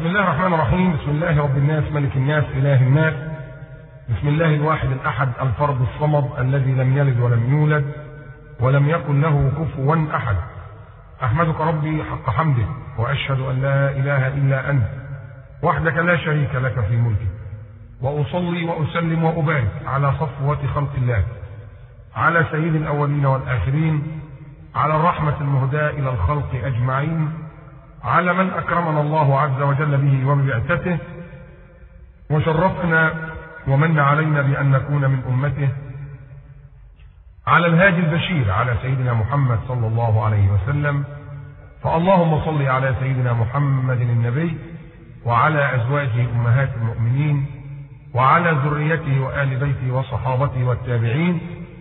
الله الرحمن الرحيم بسم الله رب الناس ملك الناس إله الناس بسم الله الواحد الأحد الفرد الصمد الذي لم يلد ولم يولد ولم يكن له كفوا أحد أحمدك ربي حق حمده وأشهد أن لا إله إلا أنت وحدك لا شريك لك في ملكك وأصلي وأسلم وأبارك على صفوة خلق الله على سيد الأولين والآخرين على الرحمة المهداة إلى الخلق أجمعين على من أكرمنا الله عز وجل به وببعثته وشرفنا ومن علينا بأن نكون من أمته على الهادي البشير على سيدنا محمد صلى الله عليه وسلم فاللهم صل على سيدنا محمد النبي وعلى أزواجه أمهات المؤمنين وعلى ذريته وآل بيته وصحابته والتابعين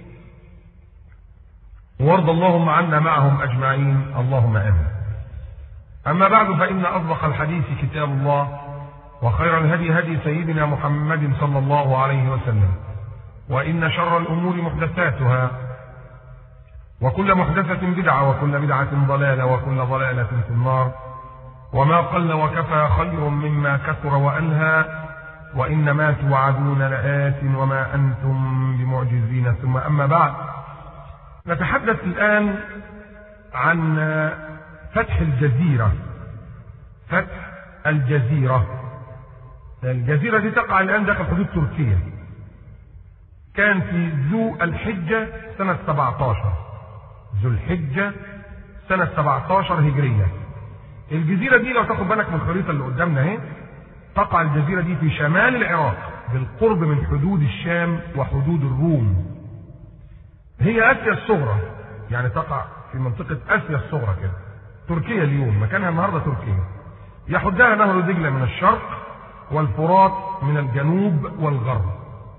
وارض اللهم عنا معهم أجمعين اللهم آمين أما بعد فإن أصدق الحديث كتاب الله وخير الهدي هدي سيدنا محمد صلى الله عليه وسلم وإن شر الأمور محدثاتها وكل محدثة بدعة وكل بدعة ضلالة وكل ضلالة في النار وما قل وكفى خير مما كثر وألهى وإنما توعدون لآت وما أنتم بمعجزين ثم أما بعد نتحدث الآن عن فتح الجزيرة فتح الجزيرة الجزيرة دي تقع الآن داخل حدود تركيا كان في ذو الحجة سنة 17 ذو الحجة سنة 17 هجرية الجزيرة دي لو تاخد بالك من الخريطة اللي قدامنا اهي تقع الجزيرة دي في شمال العراق بالقرب من حدود الشام وحدود الروم هي آسيا الصغرى يعني تقع في منطقة آسيا الصغرى كده تركيا اليوم مكانها النهارده تركيا يحدها نهر دجلة من الشرق والفرات من الجنوب والغرب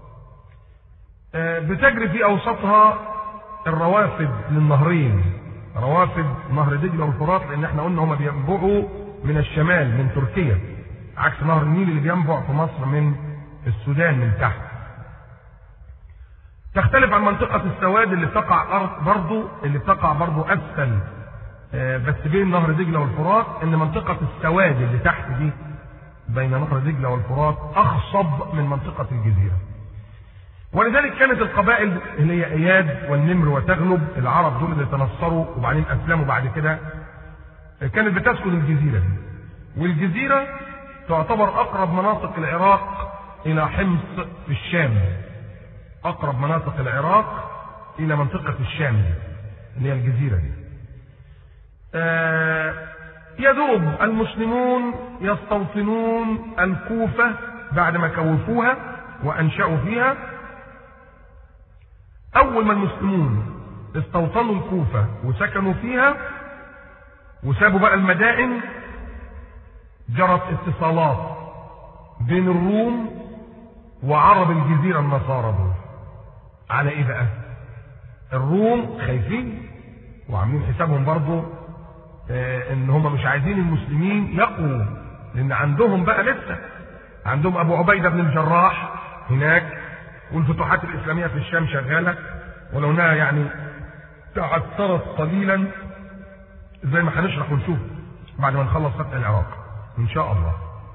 بتجري في أوسطها الروافد للنهرين روافد نهر دجلة والفرات لأن احنا قلنا هما بينبعوا من الشمال من تركيا عكس نهر النيل اللي بينبع في مصر من السودان من تحت تختلف عن منطقة السواد اللي تقع أرض برضو اللي تقع برضو أسفل بس بين نهر دجلة والفرات ان منطقة السواد اللي تحت دي بين نهر دجلة والفرات اخصب من منطقة الجزيرة ولذلك كانت القبائل اللي هي اياد والنمر وتغلب العرب دول اللي تنصروا وبعدين اسلموا بعد كده كانت بتسكن الجزيرة دي والجزيرة تعتبر اقرب مناطق العراق الى حمص في الشام اقرب مناطق العراق الى منطقة الشام دي اللي هي الجزيرة دي آه يذوب المسلمون يستوطنون الكوفة بعد ما كوفوها وأنشأوا فيها أول ما المسلمون استوطنوا الكوفة وسكنوا فيها وسابوا بقى المدائن جرت اتصالات بين الروم وعرب الجزيرة النصارى دول على ايه بقى الروم خايفين وعاملين حسابهم برضه ان هم مش عايزين المسلمين يقووا لان عندهم بقى لسه عندهم ابو عبيده بن الجراح هناك والفتوحات الاسلاميه في الشام شغاله ولو انها يعني تعثرت قليلا زي ما هنشرح ونشوف بعد ما نخلص فتح العراق ان شاء الله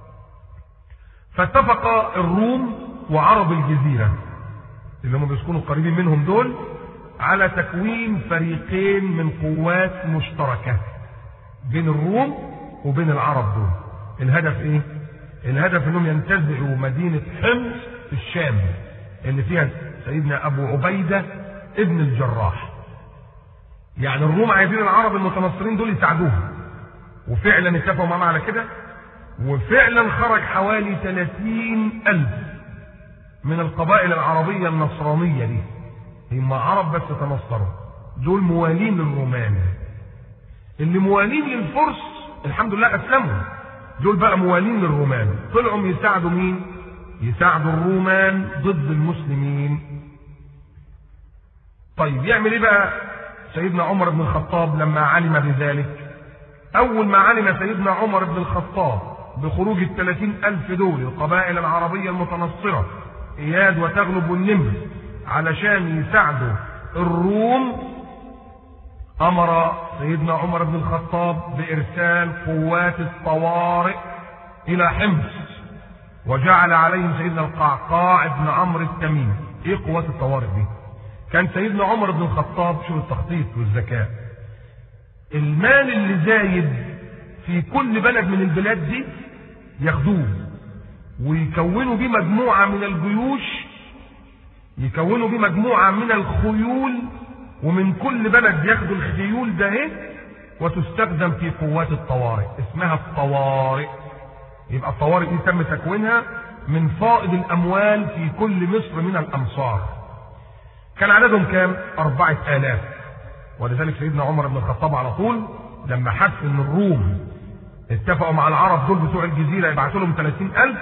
فاتفق الروم وعرب الجزيره اللي هم بيسكنوا قريبين منهم دول على تكوين فريقين من قوات مشتركه بين الروم وبين العرب دول الهدف ايه الهدف انهم ينتزعوا مدينة حمص في الشام اللي فيها سيدنا ابو عبيدة ابن الجراح يعني الروم عايزين العرب المتنصرين دول يساعدوهم وفعلا اتفقوا معاهم على كده وفعلا خرج حوالي 30 ألف من القبائل العربية النصرانية دي هم عرب بس تنصروا دول موالين للرومان اللي موالين للفرس الحمد لله اسلموا دول بقى موالين للرومان طلعوا يساعدوا مين يساعدوا الرومان ضد المسلمين طيب يعمل ايه بقى سيدنا عمر بن الخطاب لما علم بذلك اول ما علم سيدنا عمر بن الخطاب بخروج الثلاثين الف دول القبائل العربية المتنصرة اياد وتغلب والنمر علشان يساعدوا الروم امر سيدنا عمر بن الخطاب بارسال قوات الطوارئ إلى حمص وجعل عليهم سيدنا القعقاع بن عمرو التميمي ايه قوات الطوارئ دي كان سيدنا عمر بن الخطاب شوف التخطيط والذكاء المال اللي زايد في كل بلد من البلاد دي ياخدوه ويكونوا بيه مجموعة من الجيوش يكونوا بيه مجموعة من الخيول ومن كل بلد ياخدوا الخيول ده ايه وتستخدم في قوات الطوارئ اسمها الطوارئ يبقى الطوارئ دي تم تكوينها من فائض الأموال في كل مصر من الأمصار كان عددهم كام؟ أربعة آلاف ولذلك سيدنا عمر بن الخطاب على طول لما حس ان الروم اتفقوا مع العرب دول بتوع الجزيرة يبعثوا لهم 30 ألف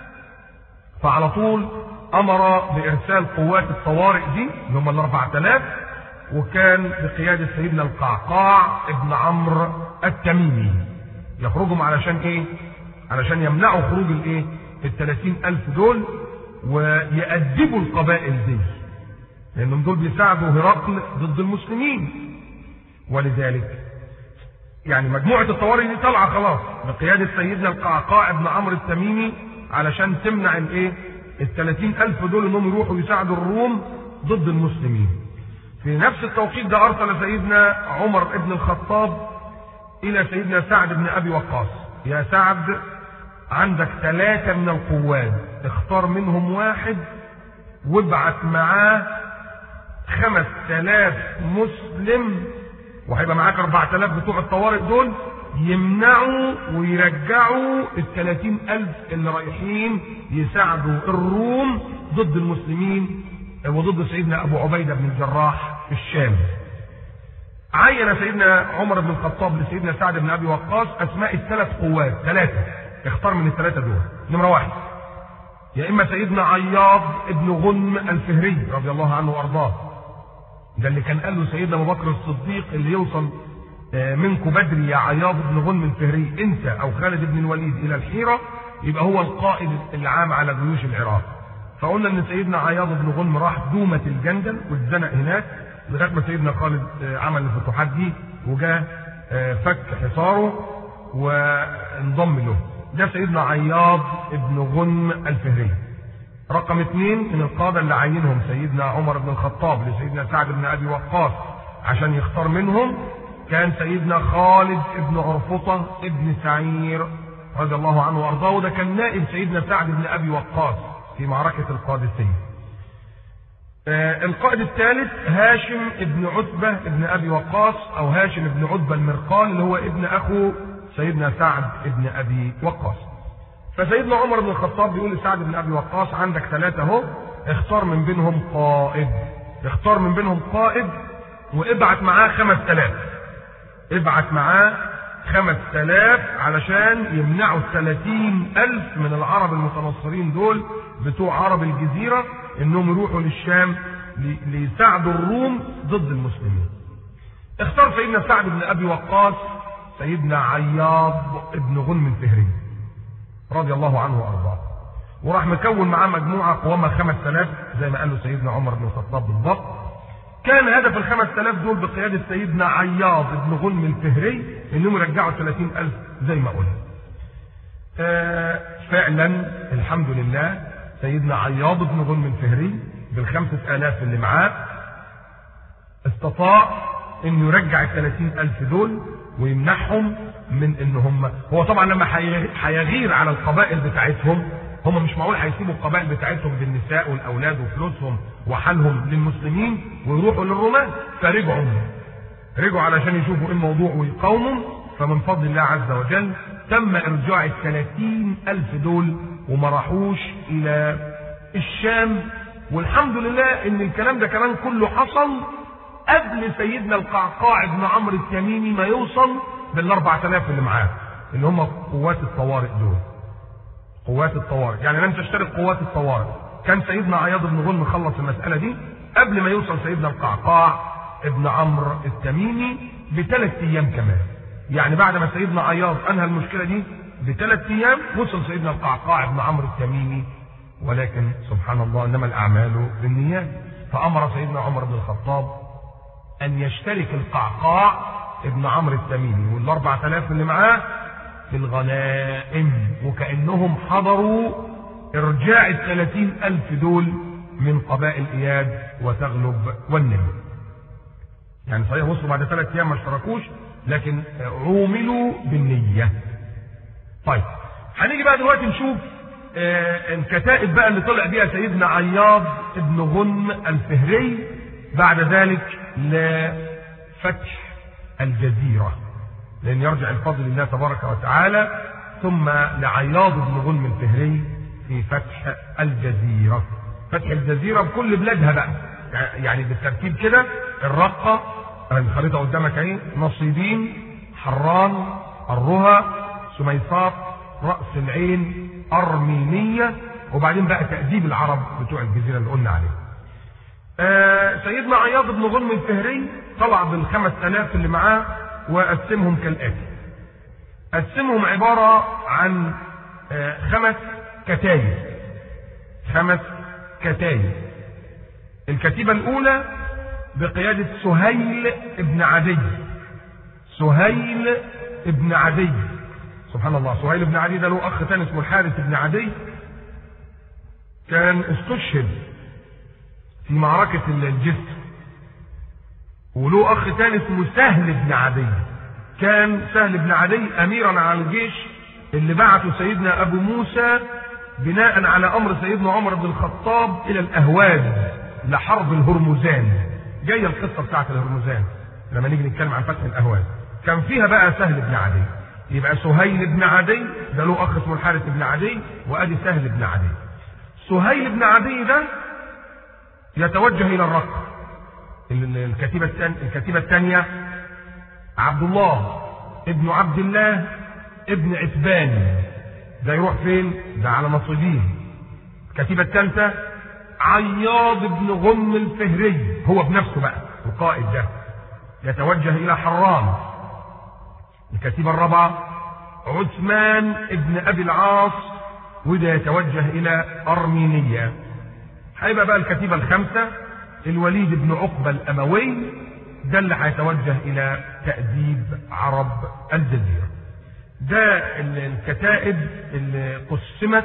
فعلى طول أمر بإرسال قوات الطوارئ دي اللي هم ال 4000 وكان بقيادة سيدنا القعقاع ابن عمرو التميمي يخرجهم علشان ايه؟ علشان يمنعوا خروج الايه؟ ال 30 ألف دول ويأدبوا القبائل دي لأنهم دول بيساعدوا هرقل ضد المسلمين ولذلك يعني مجموعة الطوارئ دي طالعة خلاص بقيادة سيدنا القعقاع بن عمرو التميمي علشان تمنع الايه؟ ال 30 ألف دول انهم يروحوا يساعدوا الروم ضد المسلمين. في نفس التوقيت ده أرسل سيدنا عمر بن الخطاب إلى سيدنا سعد بن أبي وقاص يا سعد عندك ثلاثة من القوات اختار منهم واحد وابعت معاه خمس تلاف مسلم وهيبقى معاك اربع تلاف بتوع الطوارئ دول يمنعوا ويرجعوا الثلاثين ألف اللي رايحين يساعدوا الروم ضد المسلمين وضد سيدنا أبو عبيدة بن الجراح في الشام عين سيدنا عمر بن الخطاب لسيدنا سعد بن أبي وقاص أسماء الثلاث قوات ثلاثة اختار من الثلاثة دول نمرة واحد يا إما سيدنا عياض ابن غنم الفهري رضي الله عنه وأرضاه ده اللي كان قال له سيدنا أبو بكر الصديق اللي يوصل منكم بدري يا عياض بن غنم الفهري انت او خالد بن الوليد الى الحيره يبقى هو القائد العام على جيوش العراق فقلنا ان سيدنا عياض بن غنم راح دومه الجندل واتزنق هناك لغايه ما سيدنا خالد عمل الفتوحات دي وجاء فك حصاره وانضم له ده سيدنا عياض بن غنم الفهري رقم اثنين من القاده اللي عينهم سيدنا عمر بن الخطاب لسيدنا سعد بن ابي وقاص عشان يختار منهم كان سيدنا خالد بن عرفطة ابن سعير رضي الله عنه وارضاه وده كان نائب سيدنا سعد بن ابي وقاص في معركة القادسية. آه القائد الثالث هاشم بن عتبة بن ابي وقاص او هاشم بن عتبة المرقال اللي هو ابن اخو سيدنا سعد بن ابي وقاص. فسيدنا عمر بن الخطاب بيقول لسعد بن ابي وقاص عندك ثلاثة اهو اختار من بينهم قائد اختار من بينهم قائد وابعت معاه خمس تلاف ابعت معاه خمس تلاف علشان يمنعوا الثلاثين ألف من العرب المتنصرين دول بتوع عرب الجزيرة انهم يروحوا للشام ليساعدوا الروم ضد المسلمين اختار سيدنا سعد بن ابي وقاص سيدنا عياض بن غنم الفهري رضي الله عنه وارضاه وراح مكون معاه مجموعه قوامها 5000 زي ما قال له سيدنا عمر بن الخطاب بالضبط كان هدف الخمس تلاف دول بقيادة سيدنا عياض بن غنم الفهري انهم يرجعوا ثلاثين ألف زي ما قلنا آه فعلا الحمد لله سيدنا عياض بن غنم الفهري بالخمسة آلاف اللي معاه استطاع انه يرجع الثلاثين ألف دول ويمنعهم من ان هم هو طبعا لما هيغير على القبائل بتاعتهم هم مش معقول هيسيبوا القبائل بتاعتهم بالنساء والاولاد وفلوسهم وحالهم للمسلمين ويروحوا للرومان فرجعوا رجعوا علشان يشوفوا ايه الموضوع ويقاوموا فمن فضل الله عز وجل تم ارجاع الثلاثين الف دول وما راحوش الى الشام والحمد لله ان الكلام ده كمان كله حصل قبل سيدنا القعقاع بن عمرو التميمي ما يوصل بالاربع تلاف اللي معاه اللي هم قوات الطوارئ دول قوات الطوارئ يعني لم تشترك قوات الطوارئ كان سيدنا عياض بن غنم خلص المسألة دي قبل ما يوصل سيدنا القعقاع ابن عمرو التميمي بثلاث ايام كمان يعني بعد ما سيدنا عياض انهى المشكلة دي بثلاث ايام وصل سيدنا القعقاع ابن عمرو التميمي ولكن سبحان الله انما الاعمال بالنيات فامر سيدنا عمر بن الخطاب ان يشترك القعقاع ابن عمرو التميمي والاربع تلاف اللي معاه بالغنائم وكأنهم حضروا إرجاع الثلاثين ألف دول من قبائل إياد وتغلب والنمر يعني صحيح وصلوا بعد ثلاث أيام ما اشتركوش لكن عوملوا بالنية طيب هنيجي بقى دلوقتي نشوف آه الكتائب بقى اللي طلع بيها سيدنا عياض ابن غنم الفهري بعد ذلك لفتح الجزيرة لأن يرجع الفضل لله تبارك وتعالى ثم لعياض بن غنم الفهري في فتح الجزيرة فتح الجزيرة بكل بلادها بقى يعني بالترتيب كده الرقة الخريطة قدامك اهي نصيبين حران الرها سميصات رأس العين أرمينية وبعدين بقى تأديب العرب بتوع الجزيرة اللي قلنا عليه آه سيدنا عياض بن غنم الفهري طلع بالخمس آلاف اللي معاه وقسمهم كالآتي قسمهم عبارة عن آه خمس كتايب خمس كتايب الكتيبة الأولى بقيادة سهيل ابن عدي سهيل ابن عدي سبحان الله سهيل ابن عدي ده له أخ تاني اسمه الحارث ابن عدي كان استشهد في معركة الجسر وله أخ تاني اسمه سهل بن عدي كان سهل بن عدي أميرا على الجيش اللي بعته سيدنا أبو موسى بناء على أمر سيدنا عمر بن الخطاب إلى الأهواز لحرب الهرمزان جاية القصة بتاعت الهرمزان لما نيجي نتكلم عن فتح الأهواز كان فيها بقى سهل بن عدي يبقى سهيل بن عدي ده له أخ اسمه الحارث بن عدي وأدي سهل بن عدي سهيل بن عدي ده يتوجه إلى الرقة الكتيبة الكتيبة الثانية عبد الله ابن عبد الله ابن عتبان ده يروح فين؟ ده على نصيبين الكتيبة الثالثة عياض بن غم الفهري هو بنفسه بقى القائد ده يتوجه إلى حران الكتيبة الرابعة عثمان ابن أبي العاص وده يتوجه إلى أرمينية هيبقى بقى الكتيبة الخامسة الوليد بن عقبة الأموي ده اللي هيتوجه إلى تأديب عرب الجزيرة ده الكتائب اللي قسمت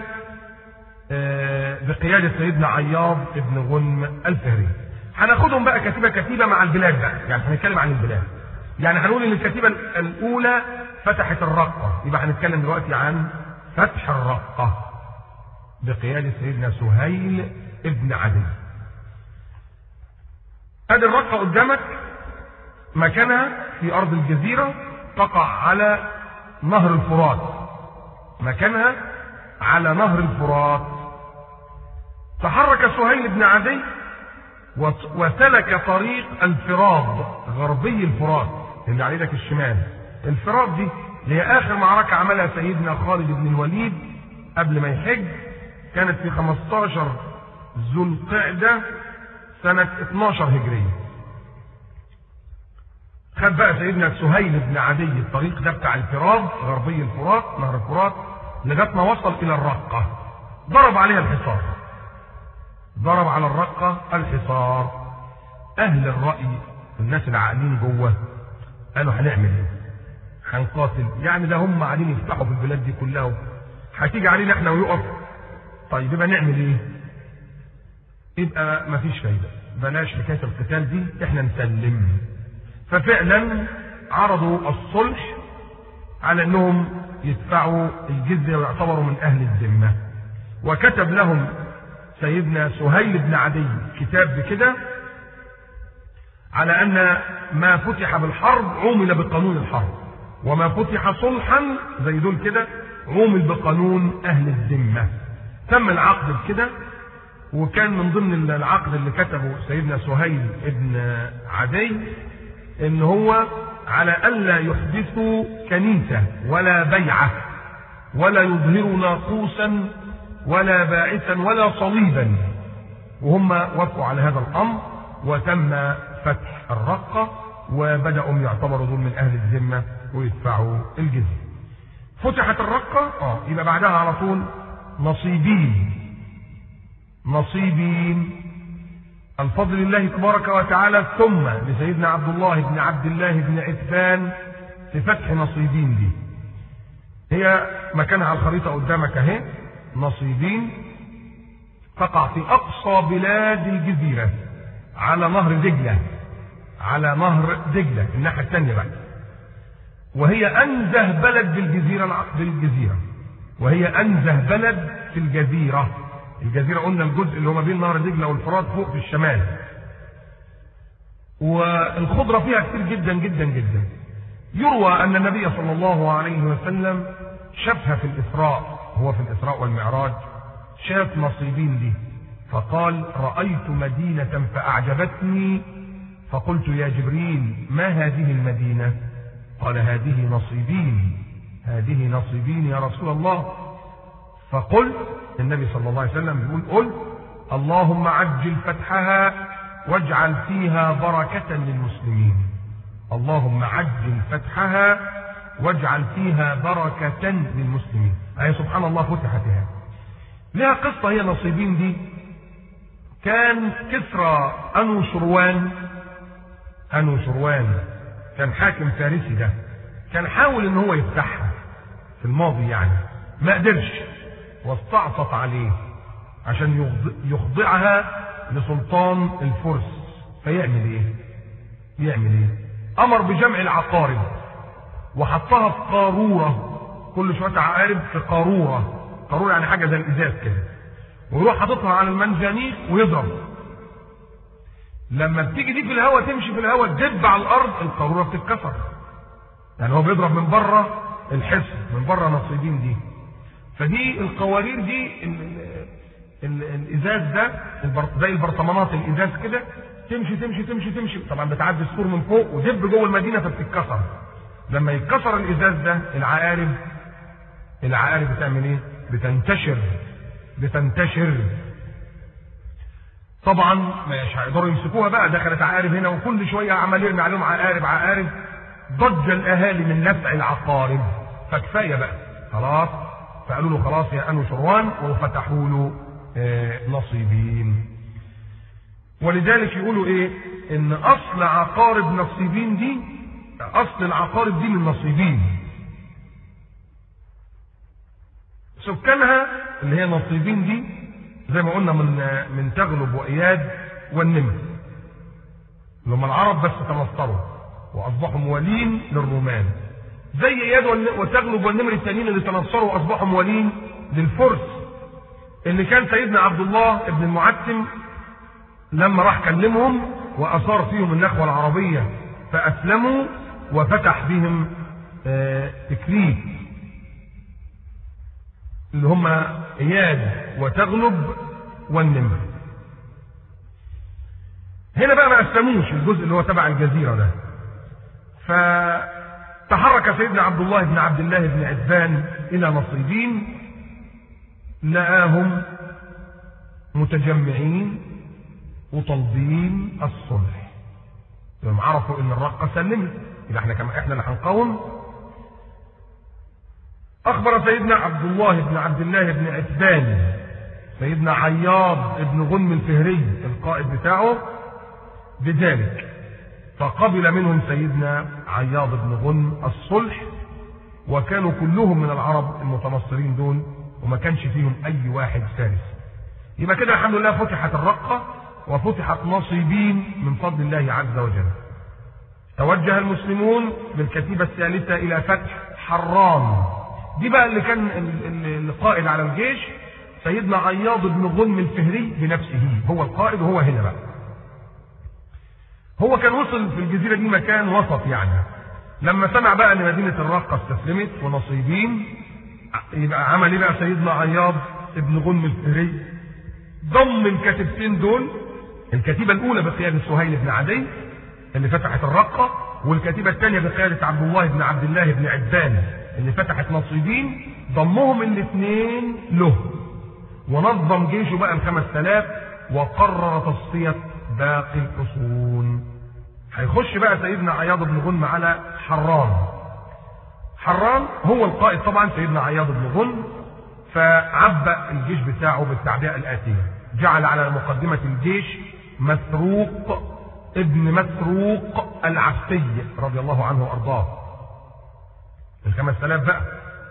بقيادة سيدنا عياض بن غنم الفهري هناخدهم بقى كتيبة كتيبة مع البلاد بقى يعني هنتكلم عن البلاد يعني هنقول ان الكتيبة الأولى فتحت الرقة يبقى هنتكلم دلوقتي عن فتح الرقة بقيادة سيدنا سهيل ابن عدي ادي الرقة قدامك مكانها في أرض الجزيرة تقع على نهر الفرات مكانها على نهر الفرات تحرك سهيل بن عدي وسلك طريق الفراد غربي الفرات اللي على ايدك الشمال الفرات دي اللي هي اخر معركه عملها سيدنا خالد بن الوليد قبل ما يحج كانت في 15 ذو القعده سنه 12 هجريه خد بقى سيدنا سهيل بن عدي الطريق ده بتاع الفراد غربي الفرات نهر الفرات لغايه ما وصل الى الرقه ضرب عليها الحصار ضرب على الرقه الحصار اهل الراي الناس العاقلين جوه قالوا هنعمل ايه هنقاتل يعني ده هم قاعدين يفتحوا في البلاد دي كلها هتيجي علينا احنا ويقف طيب يبقى نعمل ايه يبقى مفيش فايده بلاش حكايه القتال دي احنا نسلم ففعلا عرضوا الصلح على انهم يدفعوا الجزيه ويعتبروا من اهل الذمه وكتب لهم سيدنا سهيل بن عدي كتاب بكده على ان ما فتح بالحرب عومل بقانون الحرب وما فتح صلحا زي دول كده عومل بقانون اهل الذمه تم العقد بكده وكان من ضمن العقد اللي كتبه سيدنا سهيل بن عدي ان هو على الا يحدثوا كنيسه ولا بيعه ولا يظهروا ناقوسا ولا باعثا ولا صليبا وهم وافقوا على هذا الامر وتم فتح الرقه وبداوا يعتبروا دول من اهل الذمه ويدفعوا الجزيه. فتحت الرقه اه يبقى بعدها على طول نصيبين نصيبين الفضل لله تبارك وتعالى ثم لسيدنا عبد الله بن عبد الله بن عتبان في فتح نصيبين دي هي مكانها على الخريطة قدامك اهي نصيبين تقع في أقصى بلاد الجزيرة على نهر دجلة على نهر دجلة الناحية الثانية بقى وهي أنزه بلد بالجزيرة بالجزيرة وهي أنزه بلد في الجزيرة الجزيرة قلنا الجزء اللي هو ما بين نهر دجلة والفرات فوق في الشمال والخضرة فيها كتير جدا جدا جدا يروى أن النبي صلى الله عليه وسلم شافها في الإسراء هو في الإسراء والمعراج شاف نصيبين دي فقال رأيت مدينة فأعجبتني فقلت يا جبريل ما هذه المدينة قال هذه نصيبين هذه نصيبين يا رسول الله فقل النبي صلى الله عليه وسلم يقول قل اللهم عجل فتحها واجعل فيها بركة للمسلمين اللهم عجل فتحها واجعل فيها بركة للمسلمين أي سبحان الله فتحتها لها قصة هي نصيبين دي كان كسرى أنو شروان أنو شروان كان حاكم فارسي ده كان حاول ان هو يفتحها في الماضي يعني ما قدرش واستعصت عليه عشان يخضعها لسلطان الفرس فيعمل ايه يعمل ايه امر بجمع العقارب وحطها في قارورة كل شوية عقارب في قارورة قارورة يعني حاجة زي الازاز كده ويروح حاططها على المنجنيق ويضرب لما بتيجي دي في الهواء تمشي في الهواء تدب على الارض القارورة بتتكسر يعني هو بيضرب من بره الحصن من بره نصيبين دي فدي القوارير دي ال ال الازاز ده زي البرطمانات الازاز كده تمشي تمشي تمشي تمشي طبعا بتعدي السور من فوق ودب جوه المدينه فبتتكسر لما يتكسر الازاز ده العقارب العقارب بتعمل ايه؟ بتنتشر بتنتشر طبعا مش هيقدروا يمسكوها بقى دخلت عقارب هنا وكل شويه عمال يرمي عليهم عقارب عقارب ضج الاهالي من نفع العقارب فكفايه بقى خلاص فقالوا له خلاص يا انو شروان وفتحوا له آه نصيبين ولذلك يقولوا ايه ان اصل عقارب نصيبين دي اصل العقارب دي من نصيبين سكانها اللي هي نصيبين دي زي ما قلنا من من تغلب واياد والنمر اللي هم العرب بس تمصروا واصبحوا موالين للرومان زي اياد وتغلب والنمر التانيين اللي تنصروا واصبحوا موالين للفرس اللي كان سيدنا عبد الله ابن المعتم لما راح كلمهم واثار فيهم النخوه العربيه فاسلموا وفتح بهم تكليف اللي هم اياد وتغلب والنمر هنا بقى ما اسلموش الجزء اللي هو تبع الجزيره ده فتحرك سيدنا عبد الله بن عبد الله بن عتبان الى نصيبين لقاهم متجمعين وطالبين الصلح لما عرفوا ان الرقه سلمت يبقى احنا كمان احنا اللي هنقاوم اخبر سيدنا عبد الله بن عبد الله بن عتبان سيدنا عياض بن غنم الفهري القائد بتاعه بذلك فقبل منهم سيدنا عياض بن غنم الصلح وكانوا كلهم من العرب المتنصرين دول وما كانش فيهم اي واحد فارس يبقى كده الحمد لله فتحت الرقه وفتحت نصيبين من فضل الله عز وجل توجه المسلمون بالكتيبة الثالثة إلى فتح حران دي بقى اللي كان القائد على الجيش سيدنا عياض بن غنم الفهري بنفسه هو القائد وهو هنا بقى هو كان وصل في الجزيرة دي مكان وسط يعني لما سمع بقى ان مدينة الرقة استسلمت ونصيبين يبقى عمل ايه بقى سيدنا عياض ابن غنم الفهري ضم الكتيبتين دول الكتيبة الأولى بقيادة سهيل بن عدي اللي فتحت الرقة والكتيبة الثانية بقيادة عبد الله بن عبد الله بن عبان اللي فتحت نصيبين ضمهم الاثنين له ونظم جيشه بقى الخمس آلاف وقرر تصفية باقي الحصون هيخش بقى سيدنا عياض بن غنم على حران حران هو القائد طبعا سيدنا عياض بن غنم فعبأ الجيش بتاعه بالتعبئة الآتية جعل على مقدمة الجيش مسروق ابن مسروق العبسي رضي الله عنه وارضاه الخمس آلاف بقى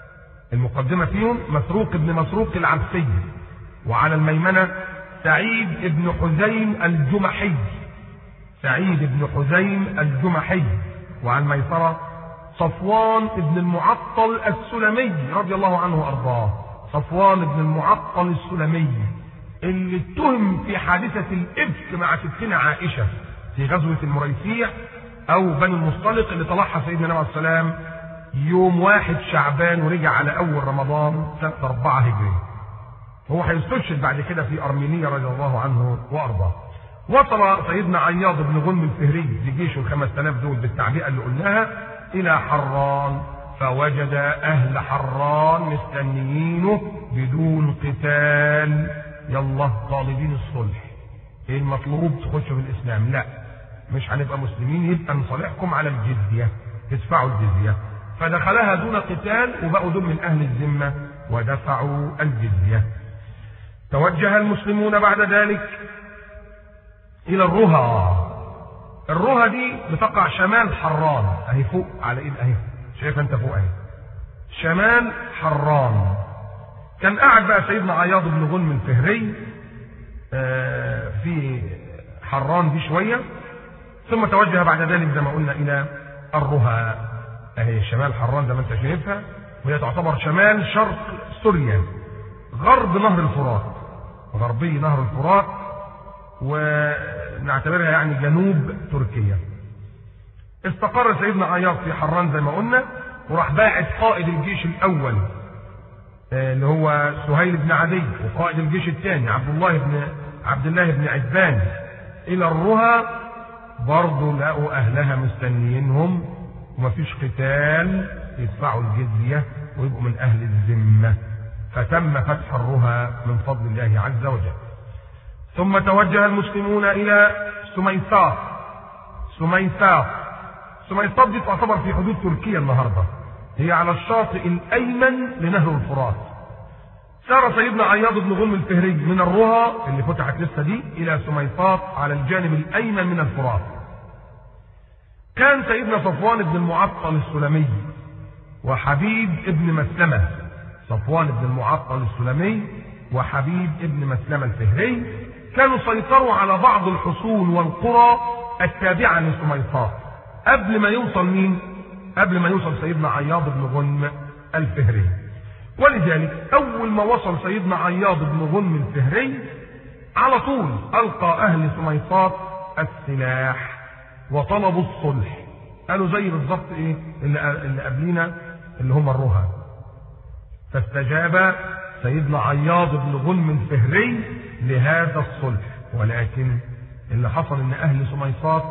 المقدمة فيهم مسروق ابن مسروق العبسي وعلى الميمنة سعيد ابن حزين الجمحي سعيد بن حزين الجمحي وعن ميسرة صفوان بن المعطل السلمي رضي الله عنه وارضاه صفوان بن المعطل السلمي اللي اتهم في حادثة الإفك مع ستنا عائشة في غزوة المريسيع أو بني المصطلق اللي طلعها سيدنا النبي عليه السلام يوم واحد شعبان ورجع على أول رمضان سنة أربعة هجري هو هيستشهد بعد كده في أرمينيا رضي الله عنه وأرضاه وصل سيدنا عياض بن غنم الفهري بجيشه الخمس آلاف دول بالتعبئة اللي قلناها إلى حران فوجد أهل حران مستنيينه بدون قتال يلا طالبين الصلح ايه المطلوب تخشوا في الاسلام لا مش هنبقى مسلمين يبقى نصالحكم على الجزيه تدفعوا الجزيه فدخلها دون قتال وبقوا دول من اهل الذمه ودفعوا الجزيه توجه المسلمون بعد ذلك الى الرها الرها دي بتقع شمال حران اهي فوق على ايد اهي شايف انت فوق اهي شمال حران كان قاعد بقى سيدنا عياض بن غنم الفهري في حران دي شويه ثم توجه بعد ذلك زي ما قلنا الى الرها اهي شمال حران زي ما انت شايفها وهي تعتبر شمال شرق سوريا غرب نهر الفرات غربي نهر الفرات ونعتبرها يعني جنوب تركيا استقر سيدنا عياض في حران زي ما قلنا وراح باعت قائد الجيش الاول اللي هو سهيل بن عدي وقائد الجيش الثاني عبد الله بن عبد الله بن عتبان الى الرها برضه لقوا اهلها مستنيينهم ومفيش قتال يدفعوا الجزيه ويبقوا من اهل الذمه فتم فتح الرها من فضل الله عز وجل ثم توجه المسلمون الى سميثار سميثار سميثار دي تعتبر في حدود تركيا النهارده هي على الشاطئ الايمن لنهر الفرات سار سيدنا عياض بن غنم الفهري من الرها اللي فتحت لسه دي الى سميطات على الجانب الايمن من الفرات كان سيدنا صفوان بن المعطل السلمي وحبيب ابن مسلمه صفوان بن المعطل السلمي وحبيب ابن مسلمه الفهري كانوا سيطروا على بعض الحصون والقرى التابعه لسميطات قبل ما يوصل مين قبل ما يوصل سيدنا عياض بن غنم الفهري ولذلك اول ما وصل سيدنا عياض بن غنم الفهري على طول القى اهل سميطات السلاح وطلبوا الصلح قالوا زي بالظبط ايه اللي, اللي قبلينا اللي هم الرهى فاستجاب سيدنا عياض بن غنم الفهري لهذا الصلح ولكن اللي حصل ان اهل سميطات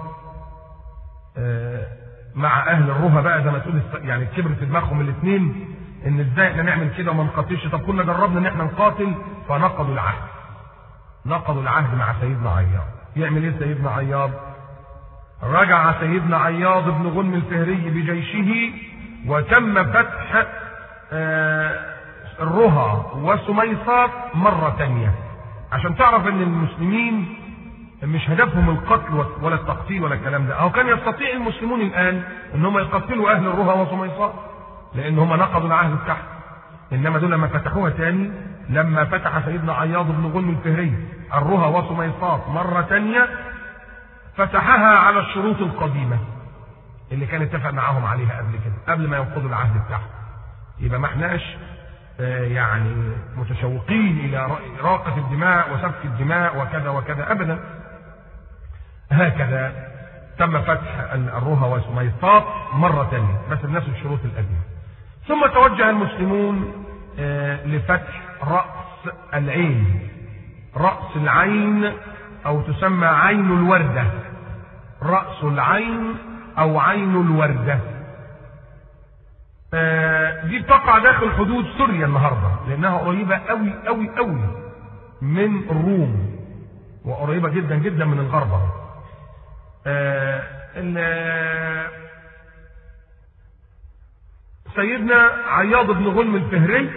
آه مع اهل الرهى بقى زي ما تقول يعني كبر في دماغهم الاثنين ان ازاي احنا نعمل كده وما نقاتلش طب كنا جربنا ان احنا نقاتل فنقضوا العهد نقضوا العهد مع سيدنا عياض يعمل ايه سيدنا عياض رجع سيدنا عياض بن غنم الفهري بجيشه وتم فتح آه الرهى وسميصات مرة تانية عشان تعرف ان المسلمين مش هدفهم القتل ولا التقتيل ولا الكلام ده او كان يستطيع المسلمون الان ان هم يقتلوا اهل الرهى وسميصات لان هم نقضوا العهد بتاعهم انما دول لما فتحوها تاني لما فتح سيدنا عياض بن غنم الفهري الرهى وسميصات مرة تانية فتحها على الشروط القديمة اللي كان اتفق معاهم عليها قبل كده قبل ما ينقضوا العهد بتاعهم يبقى ما احناش يعني متشوقين الى اراقه الدماء وسفك الدماء وكذا وكذا ابدا هكذا تم فتح الرهى وسميطات مرة ثانية بس بنفس الشروط القديمة ثم توجه المسلمون لفتح رأس العين رأس العين أو تسمى عين الوردة رأس العين أو عين الوردة دي بتقع داخل حدود سوريا النهارده لانها قريبه قوي قوي قوي من الروم وقريبه جدا جدا من الغرب سيدنا عياض بن غنم الفهري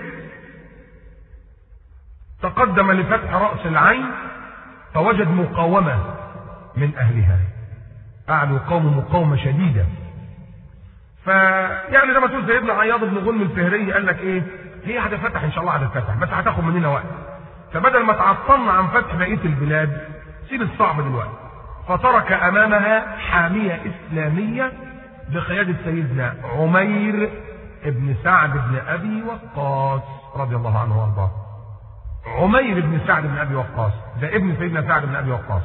تقدم لفتح راس العين فوجد مقاومه من اهلها قعدوا يقاوموا مقاومه شديده فيعني زي ما تقول سيدنا عياض بن غنم الفهري قال لك ايه هي هتفتح ان شاء الله هتفتح بس هتاخد مننا وقت فبدل ما تعطلنا عن فتح بقيه البلاد سيب الصعب دلوقتي فترك امامها حاميه اسلاميه بقياده سيدنا عمير ابن سعد بن ابي وقاص رضي الله عنه وارضاه عمير بن سعد بن ابي وقاص ده ابن سيدنا سعد بن ابي وقاص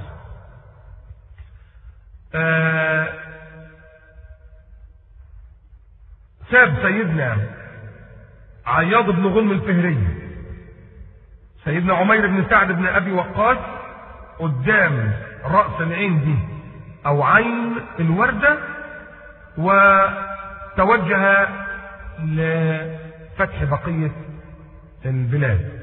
آه ساب سيدنا عياض بن غنم الفهري سيدنا عمير بن سعد بن ابي وقاص قدام راس العين دي او عين الورده وتوجه لفتح بقيه البلاد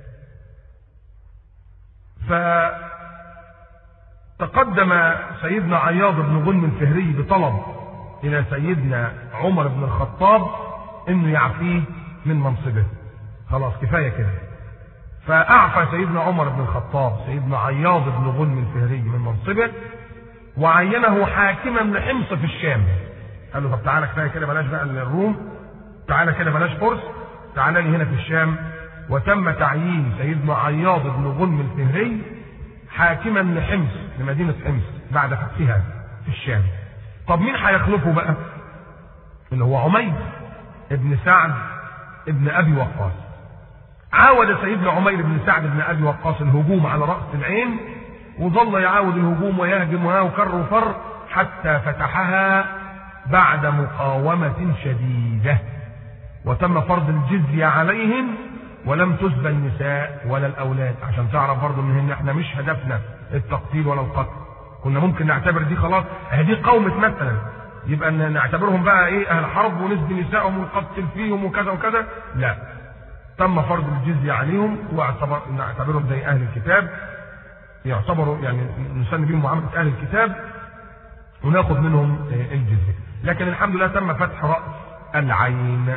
فتقدم سيدنا عياض بن غنم الفهري بطلب الى سيدنا عمر بن الخطاب انه يعفيه من منصبه خلاص كفايه كده فاعفى سيدنا عمر بن الخطاب سيدنا عياض بن غنم الفهري من منصبه وعينه حاكما لحمص في الشام قال له طب تعالى كفايه كده بلاش بقى الروم تعالى كده بلاش فرس تعالى لي هنا في الشام وتم تعيين سيدنا عياض بن غنم الفهري حاكما لحمص لمدينه حمص بعد فتحها في الشام طب مين هيخلفه بقى اللي هو عمير ابن سعد ابن ابي وقاص عاود سيدنا عمير بن سعد بن ابي وقاص الهجوم على راس العين وظل يعاود الهجوم ويهجمها وكر وفر حتى فتحها بعد مقاومة شديدة وتم فرض الجزية عليهم ولم تسبى النساء ولا الأولاد عشان تعرف برضه ان احنا مش هدفنا التقتيل ولا القتل كنا ممكن نعتبر دي خلاص دي قومة مثلا يبقى ان نعتبرهم بقى ايه اهل حرب ونسبي نسائهم ونقتل فيهم وكذا وكذا لا تم فرض الجزية عليهم واعتبر نعتبرهم زي اهل الكتاب يعتبروا يعني نسمي بهم معاملة اهل الكتاب وناخد منهم الجزية لكن الحمد لله تم فتح رأس العين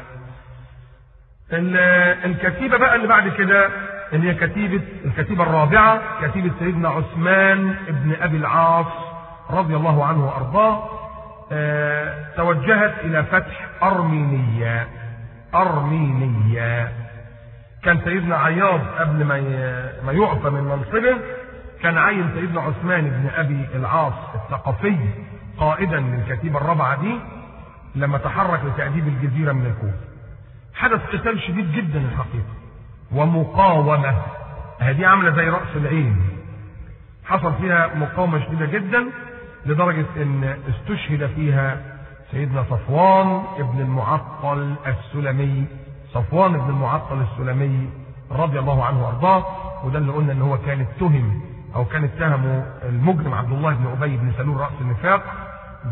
الكتيبة بقى اللي بعد كده اللي هي كتيبة الكتيبة الرابعة كتيبة سيدنا عثمان ابن أبي العاص رضي الله عنه وأرضاه اه توجهت إلى فتح أرمينيا أرمينيا كان سيدنا عياض قبل ما ما يعفى من منصبه كان عين سيدنا عثمان بن أبي العاص الثقفي قائدا للكتيبة الرابعة دي لما تحرك لتأديب الجزيرة من الكوفة حدث قتال شديد جدا الحقيقة ومقاومة هذه عاملة زي رأس العين حصل فيها مقاومة شديدة جدا لدرجة ان استشهد فيها سيدنا صفوان ابن المعطل السلمي صفوان ابن المعطل السلمي رضي الله عنه وارضاه وده اللي قلنا ان هو كان اتهم او كان اتهمه المجرم عبد الله بن ابي بن سلول راس النفاق ب...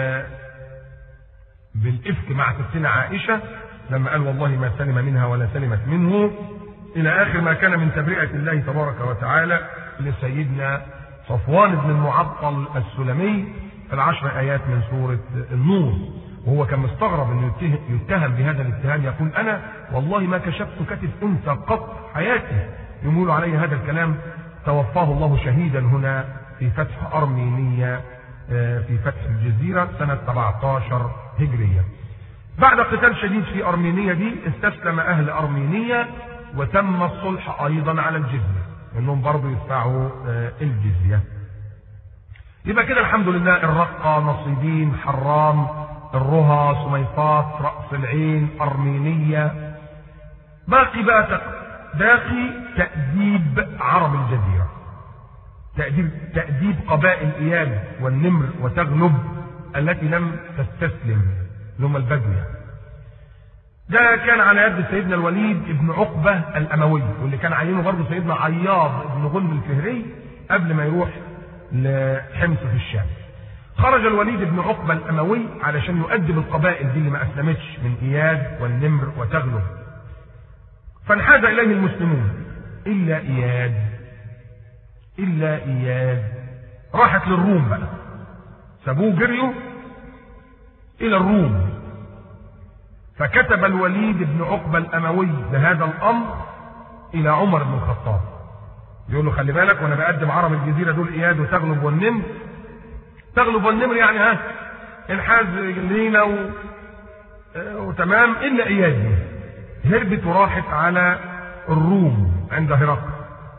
بالافك مع ستنا عائشه لما قال والله ما سلم منها ولا سلمت منه الى اخر ما كان من تبرئه الله تبارك وتعالى لسيدنا صفوان بن المعطل السلمي العشر ايات من سوره النور وهو كان مستغرب انه يتهم بهذا الاتهام يقول انا والله ما كشفت كتف انثى قط حياتي يقول علي هذا الكلام توفاه الله شهيدا هنا في فتح ارمينيا في فتح الجزيره سنه 17 هجريه. بعد قتال شديد في ارمينيا دي استسلم اهل ارمينيا وتم الصلح ايضا على الجزيه انهم برضه يدفعوا الجزيه. يبقى كده الحمد لله الرقه نصيبين حرام الرها سميطات راس العين ارمينيه باقي بقى باقي تأديب عرب الجزيرة تأديب, تأديب قبائل إياد والنمر وتغلب التي لم تستسلم اللي هم البدو ده كان على يد سيدنا الوليد ابن عقبة الأموي واللي كان عينه برضه سيدنا عياض ابن غنم الفهري قبل ما يروح لحمص في الشام خرج الوليد بن عقبة الأموي علشان يؤدب القبائل دي اللي ما أسلمتش من إياد والنمر وتغلب فانحاز إليه المسلمون إلا إياد إلا إياد راحت للروم بقى سابوه جريوا إلى الروم فكتب الوليد بن عقبة الأموي بهذا الأمر إلى عمر بن الخطاب يقول له خلي بالك وأنا بقدم عرب الجزيرة دول إياد وتغلب والنمر تغلب والنمر يعني ها انحاز لينا و... وتمام إلا إياد هربت وراحت على الروم عند هرقل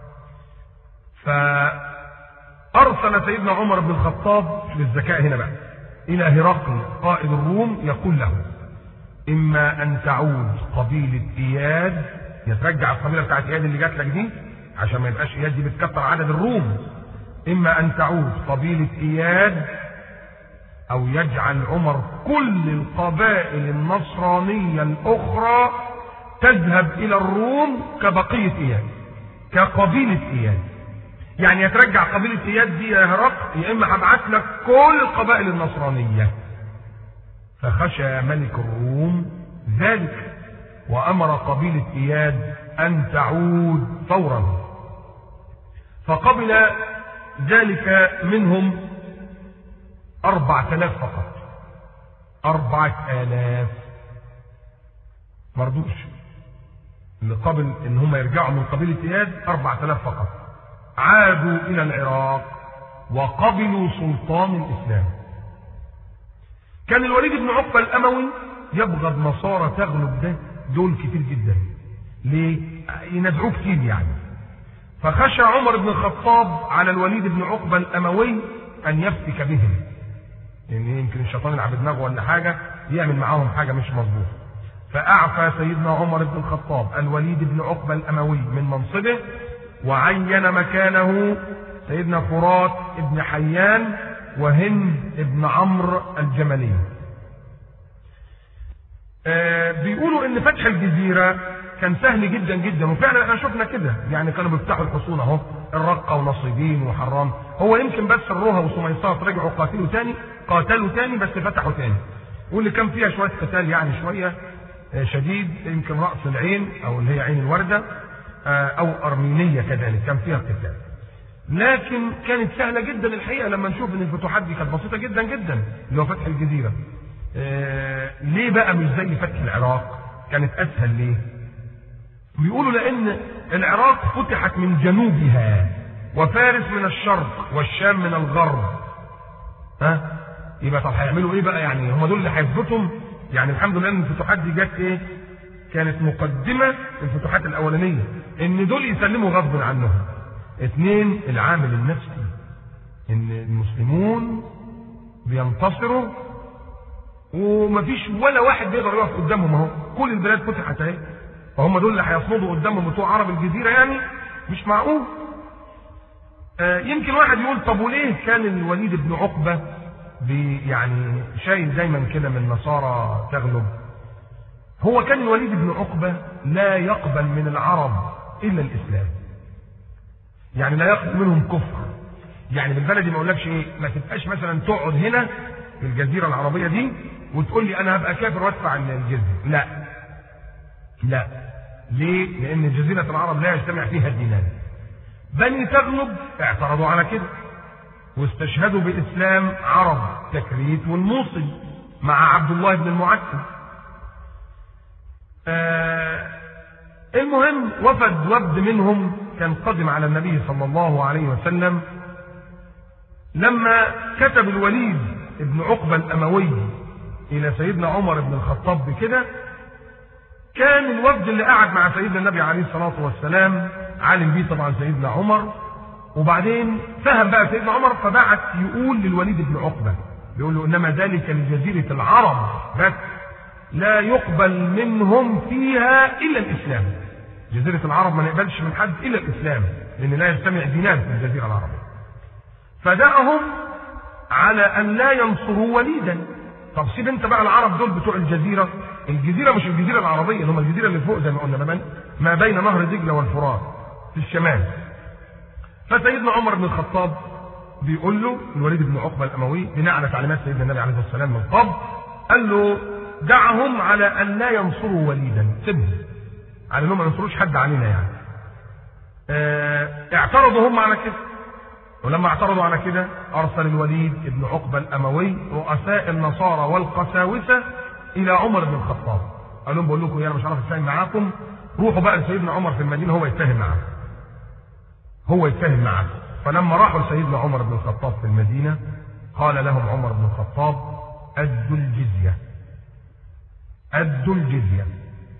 فأرسل سيدنا عمر بن الخطاب للذكاء هنا بقى إلى هرقل قائد الروم يقول له إما أن تعود قبيلة إياد يترجع القبيلة بتاعت إياد اللي جات لك دي عشان ما يبقاش إياد دي بتكتر عدد الروم إما أن تعود قبيلة إياد أو يجعل عمر كل القبائل النصرانية الأخرى تذهب إلى الروم كبقية إياد كقبيلة إياد يعني يترجع قبيلة إياد دي يا هرقل يا إما هبعت لك كل القبائل النصرانية فخشى ملك الروم ذلك وأمر قبيلة إياد أن تعود فورا فقبل ذلك منهم أربعة آلاف فقط أربعة آلاف مردوش اللي قبل ان هم يرجعوا من قبيلة اياد أربعة آلاف فقط عادوا إلى العراق وقبلوا سلطان الإسلام كان الوليد بن عقبة الأموي يبغض نصارى تغلب ده دول كتير جدا ليه؟ يندعوه كتير يعني فخشى عمر بن الخطاب على الوليد بن عقبة الأموي أن يفتك بهم لأن يعني يمكن الشيطان يلعب دماغه ولا حاجة يعمل معاهم حاجة مش مظبوطة فأعفى سيدنا عمر بن الخطاب الوليد بن عقبة الأموي من منصبه وعين مكانه سيدنا فرات بن حيان وهند بن عمرو الجملي آه بيقولوا ان فتح الجزيرة كان سهل جدا جدا وفعلا احنا شفنا كده يعني كانوا بيفتحوا الحصون اهو الرقة ونصيبين وحرام هو يمكن بس الروها وسميصات رجعوا قاتلوا تاني قاتلوا تاني بس فتحوا تاني واللي كان فيها شوية قتال يعني شوية شديد يمكن رأس العين او اللي هي عين الوردة او ارمينية كذلك كان فيها قتال لكن كانت سهلة جدا الحقيقة لما نشوف ان الفتوحات دي كانت بسيطة جدا جدا اللي هو فتح الجزيرة آه ليه بقى مش زي فتح العراق كانت اسهل ليه بيقولوا لان العراق فتحت من جنوبها وفارس من الشرق والشام من الغرب ها يبقى طب هيعملوا ايه بقى يعني هم دول اللي هيثبتهم يعني الحمد لله ان الفتوحات دي جت ايه كانت مقدمة الفتوحات الاولانية ان دول يسلموا غصب عنهم اثنين العامل النفسي ان المسلمون بينتصروا ومفيش ولا واحد بيقدر يقف قدامهم اهو كل البلاد فتحت اهي فهم دول اللي هيصمدوا قدامهم بتوع عرب الجزيره يعني مش معقول آه يمكن واحد يقول طب وليه كان الوليد بن عقبه بي يعني شايل دايما كده من نصارى تغلب هو كان الوليد بن عقبه لا يقبل من العرب الا الاسلام يعني لا يقبل منهم كفر يعني بالبلدي ما اقولكش ايه ما تبقاش مثلا تقعد هنا في الجزيره العربيه دي وتقول لي انا هبقى كافر وادفع الجزيه لا لا ليه لان جزيره العرب لا يجتمع فيها الدينان بني تغلب اعترضوا على كده واستشهدوا باسلام عرب تكريت والموصل مع عبد الله بن المعتم آه المهم وفد وفد منهم كان قدم على النبي صلى الله عليه وسلم لما كتب الوليد ابن عقبة الأموي إلى سيدنا عمر بن الخطاب بكده كان الوفد اللي قعد مع سيدنا النبي عليه الصلاة والسلام عالم بيه طبعا سيدنا عمر وبعدين فهم بقى سيدنا عمر فبعت يقول للوليد بن عقبة بيقول له إنما ذلك لجزيرة العرب بس لا يقبل منهم فيها إلا الإسلام جزيرة العرب ما نقبلش من حد إلا الإسلام لأن لا يجتمع دينان في الجزيرة العربية فدعهم على أن لا ينصروا وليدا طب سيب انت بقى العرب دول بتوع الجزيرة الجزيرة مش الجزيرة العربية اللي هم الجزيرة اللي فوق زي ما قلنا ما بين نهر دجلة والفرات في الشمال فسيدنا عمر بن الخطاب بيقول له الوليد بن عقبة الأموي بناء على تعليمات سيدنا النبي عليه الصلاة والسلام من قبل قال له دعهم على أن لا ينصروا وليدا سيبهم على انهم ما ينصروش حد علينا يعني اه اعترضوا هم على كده ولما اعترضوا على كده ارسل الوليد بن عقبه الاموي رؤساء النصارى والقساوسه الى عمر بن الخطاب قال لهم بقول لكم انا مش عارف اتفاهم معاكم روحوا بقى لسيدنا عمر في المدينه هو يتفاهم معاكم هو يتفاهم معاكم فلما راحوا لسيدنا عمر بن الخطاب في المدينه قال لهم عمر بن الخطاب ادوا الجزيه ادوا الجزيه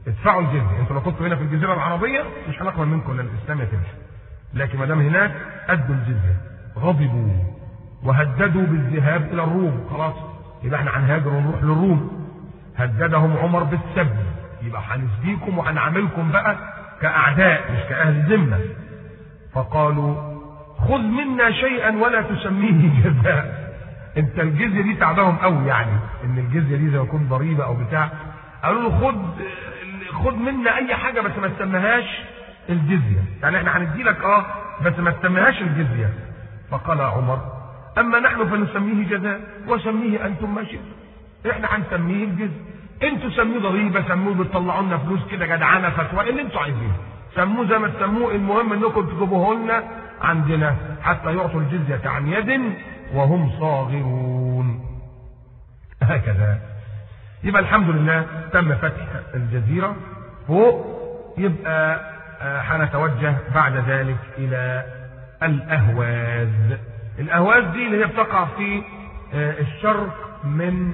ادفعوا الجزيه انتوا لو كنتوا هنا في الجزيره العربيه مش هنقبل منكم ان الاسلام يتم لكن ما دام هناك ادوا الجزيه غضبوا وهددوا بالذهاب الى الروم خلاص يبقى احنا هنهاجر ونروح للروم هددهم عمر بالسب يبقى هنسبيكم وهنعاملكم بقى كاعداء مش كاهل ذمه فقالوا خذ منا شيئا ولا تسميه جزاء انت الجزيه دي تعبهم قوي يعني ان الجزيه دي زي ما يكون ضريبه او بتاع قالوا له خد خد منا اي حاجه بس ما تسميهاش الجزيه يعني احنا هندي لك اه بس ما تسميهاش الجزيه فقال عمر اما نحن فنسميه جزاء وسميه انتم ما شئتم احنا هنسميه الجزيه انتوا سموه ضريبه سموه بتطلعوا لنا فلوس كده جدعانه فتوى اللي انتوا عايزينه سموه زي ما تسموه المهم انكم تجيبوه لنا عندنا حتى يعطوا الجزيه عن يد وهم صاغرون هكذا يبقى الحمد لله تم فتح الجزيره فوق يبقى هنتوجه بعد ذلك الى الاهواز الاهواز دي اللي هي بتقع في الشرق من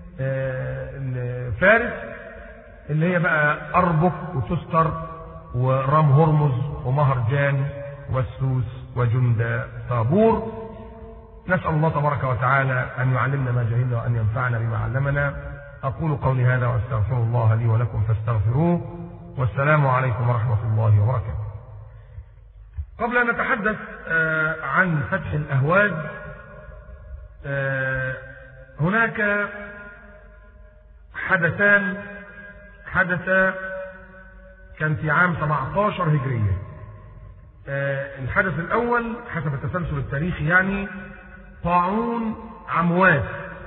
فارس اللي هي بقى اربك وتستر ورام هرمز ومهرجان والسوس وجند طابور نسأل الله تبارك وتعالى أن يعلمنا ما جهلنا وأن ينفعنا بما علمنا أقول قولي هذا وأستغفر الله لي ولكم فاستغفروه والسلام عليكم ورحمة الله وبركاته قبل أن نتحدث عن فتح الأهواز هناك حدثان حدث كان في عام 17 هجرية الحدث الأول حسب التسلسل التاريخي يعني طاعون عمواس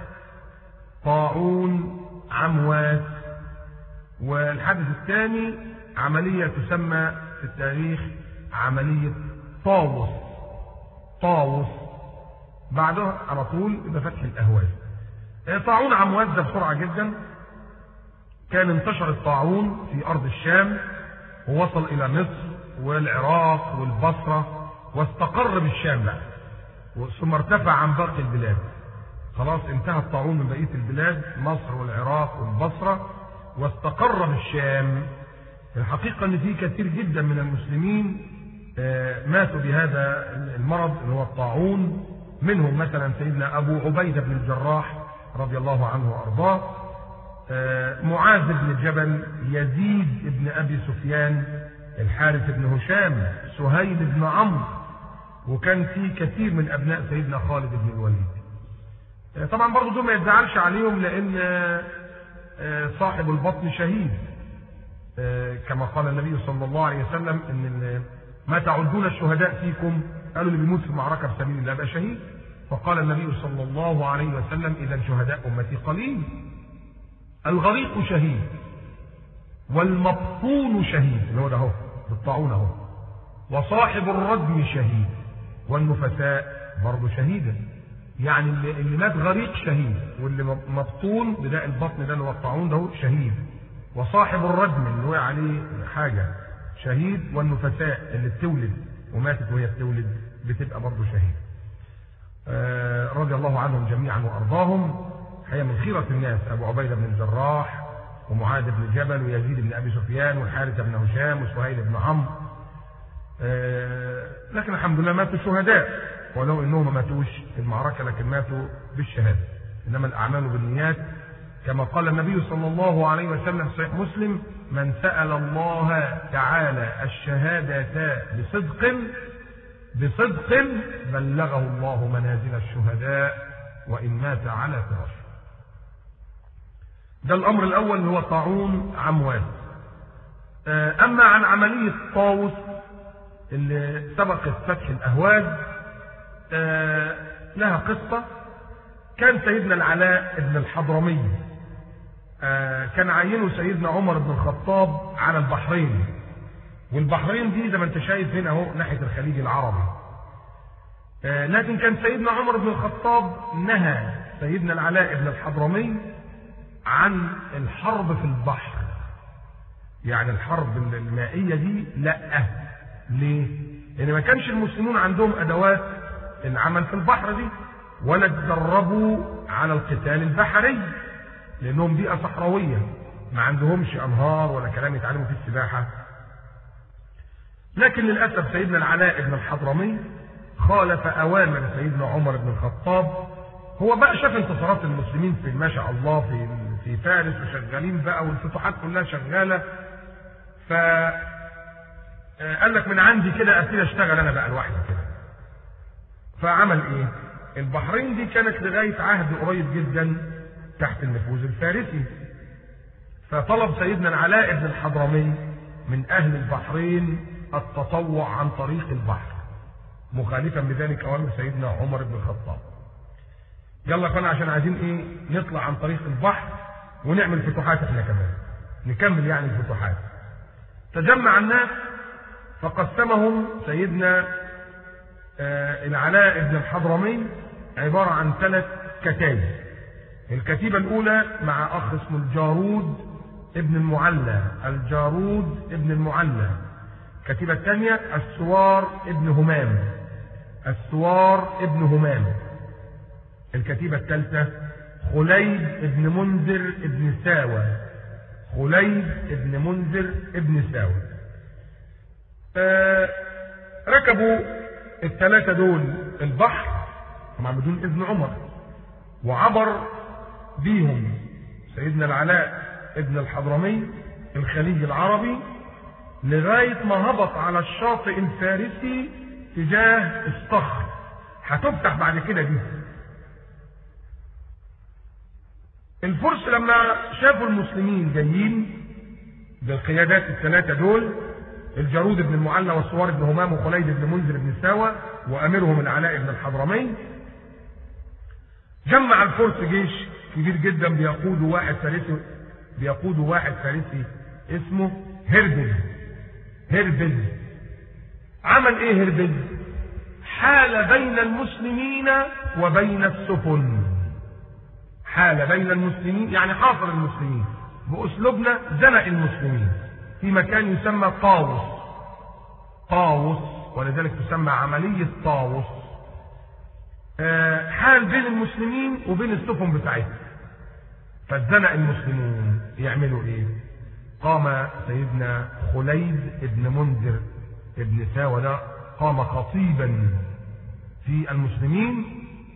طاعون عمواس والحدث الثاني عملية تسمى في التاريخ عملية طاووس طاووس بعدها على طول يبقى فتح الأهواز طاعون عمواس ده بسرعة جدا كان انتشر الطاعون في أرض الشام ووصل إلى مصر والعراق والبصرة واستقر بالشام بقى ثم ارتفع عن باقي البلاد خلاص انتهى الطاعون من بقية البلاد مصر والعراق والبصرة واستقر بالشام الحقيقة ان في كثير جدا من المسلمين ماتوا بهذا المرض اللي هو الطاعون منهم مثلا سيدنا ابو عبيدة بن الجراح رضي الله عنه وارضاه معاذ بن جبل يزيد بن ابي سفيان الحارث بن هشام سهيل بن عمرو وكان في كثير من ابناء سيدنا خالد بن الوليد طبعا برضه دول ما يتزعلش عليهم لان صاحب البطن شهيد كما قال النبي صلى الله عليه وسلم ان ما تعدون الشهداء فيكم قالوا اللي بيموت في المعركه في سبيل الله يبقى شهيد فقال النبي صلى الله عليه وسلم اذا شهداء امتي قليل الغريق شهيد والمبطون شهيد اللي هو ده اهو بالطاعون اهو وصاحب الردم شهيد والنفساء برضه شهيدا يعني اللي, اللي مات غريق شهيد واللي مبطون بداء البطن ده اللي هو الطاعون ده شهيد وصاحب الردم اللي وقع عليه حاجه شهيد والنفساء اللي بتولد وماتت وهي بتولد بتبقى برضه شهيد آه رضي الله عنهم جميعا وارضاهم هي من خيرة الناس أبو عبيدة بن الجراح ومعاذ بن جبل ويزيد بن أبي سفيان والحارث بن هشام وسهيل بن عمرو آه لكن الحمد لله ماتوا شهداء ولو انهم ما ماتوش في المعركة لكن ماتوا بالشهادة إنما الأعمال بالنيات كما قال النبي صلى الله عليه وسلم في صحيح مسلم من سأل الله تعالى الشهادة بصدق بصدق بلغه الله منازل الشهداء وإن مات على فراشه ده الأمر الأول اللي هو طاعون عمواس أما عن عملية طاووس اللي سبقت فتح الأهواز لها قصة كان سيدنا العلاء بن الحضرمي كان عينه سيدنا عمر بن الخطاب على البحرين والبحرين دي زي ما انت شايف هنا اهو ناحيه الخليج العربي لكن كان سيدنا عمر بن الخطاب نهى سيدنا العلاء بن الحضرمي عن الحرب في البحر يعني الحرب المائية دي لا ليه؟ لأن ما كانش المسلمون عندهم أدوات العمل في البحر دي ولا تدربوا على القتال البحري لأنهم بيئة صحراوية ما عندهمش انهار ولا كلام يتعلموا فيه السباحه لكن للاسف سيدنا العلاء بن الحضرمي خالف اوامر سيدنا عمر بن الخطاب هو بقى شاف انتصارات المسلمين في ما شاء الله في في فارس وشغالين بقى والفتوحات كلها شغاله ف قال لك من عندي كده ابتدي اشتغل انا بقى لوحدي كده فعمل ايه البحرين دي كانت لغايه عهد قريب جدا تحت النفوذ الفارسي فطلب سيدنا العلاء بن الحضرمي من اهل البحرين التطوع عن طريق البحر مخالفا بذلك اوامر سيدنا عمر بن الخطاب يلا كنا عشان عايزين ايه نطلع عن طريق البحر ونعمل فتوحات احنا كمان نكمل يعني الفتوحات تجمع الناس فقسمهم سيدنا آه العلاء بن الحضرمي عبارة عن ثلاث كتائب الكتيبة الأولى مع أخ اسمه الجارود ابن المعلى الجارود ابن المعلى الكتيبة الثانية السوار ابن همام السوار ابن همام الكتيبة الثالثة خليد ابن منذر ابن ساوى خليد ابن منذر ابن ساوى آه ركبوا الثلاثة دول البحر طبعا بدون إذن عمر وعبر بيهم سيدنا العلاء ابن الحضرمي الخليج العربي لغاية ما هبط على الشاطئ الفارسي تجاه الصخر هتفتح بعد كده دي الفرس لما شافوا المسلمين جايين بالقيادات الثلاثة دول الجارود بن المعلى والصوار بن همام وخليد بن منذر بن ساوى واميرهم العلاء بن الحضرمي جمع الفرس جيش كبير جدا بيقوده واحد فارسي بيقوده واحد فارسي اسمه هربل هربل عمل ايه هربل حال بين المسلمين وبين السفن حال بين المسلمين يعني حاصر المسلمين باسلوبنا زنق المسلمين في مكان يسمى طاوس طاوس ولذلك تسمى عملية طاوس حال بين المسلمين وبين السفن بتاعتهم فاتزنق المسلمون يعملوا ايه قام سيدنا خليد ابن منذر ابن ساوى ده قام خطيبا في المسلمين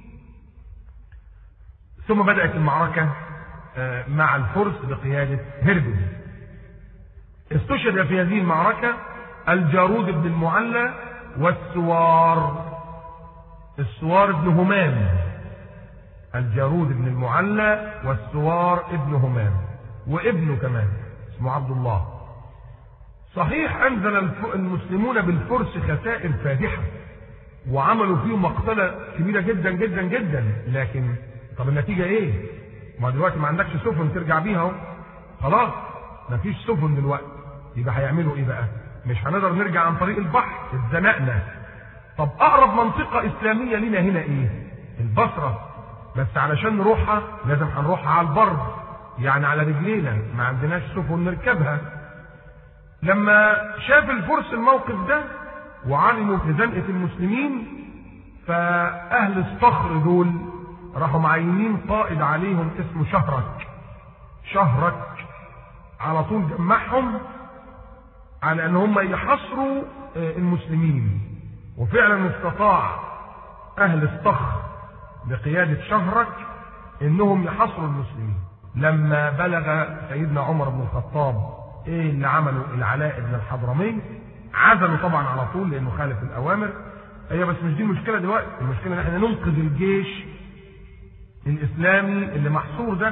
ثم بدأت المعركة مع الفرس بقيادة هربل استشهد في هذه المعركة الجارود بن المعلى والسوار السوار بن همام الجارود بن المعلى والسوار ابن همام وابنه كمان اسمه عبد الله صحيح انزل المسلمون بالفرس خسائر فادحه وعملوا فيهم مقتله كبيره جدا جدا جدا لكن طب النتيجه ايه؟ ما دلوقتي ما عندكش سفن ترجع بيها اهو خلاص ما فيش سفن دلوقتي يبقى هيعملوا ايه بقى؟ مش هنقدر نرجع عن طريق البحر اتزنقنا طب اقرب منطقه اسلاميه لنا هنا ايه؟ البصره بس علشان نروحها لازم هنروحها على البر يعني على رجلينا ما عندناش سفن نركبها لما شاف الفرس الموقف ده وعلموا في زنقة المسلمين فأهل الصخر دول راحوا معينين قائد عليهم اسمه شهرك شهرك على طول جمعهم على ان هم يحصروا المسلمين وفعلا استطاع اهل الصخر بقيادة شهرك انهم يحصروا المسلمين لما بلغ سيدنا عمر بن الخطاب ايه اللي عمله العلاء بن الحضرمي عزلوا طبعا على طول لانه خالف الاوامر هي بس مش دي المشكله دلوقتي المشكله ان احنا ننقذ الجيش الاسلامي اللي محصور ده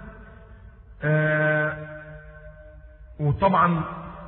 آه وطبعا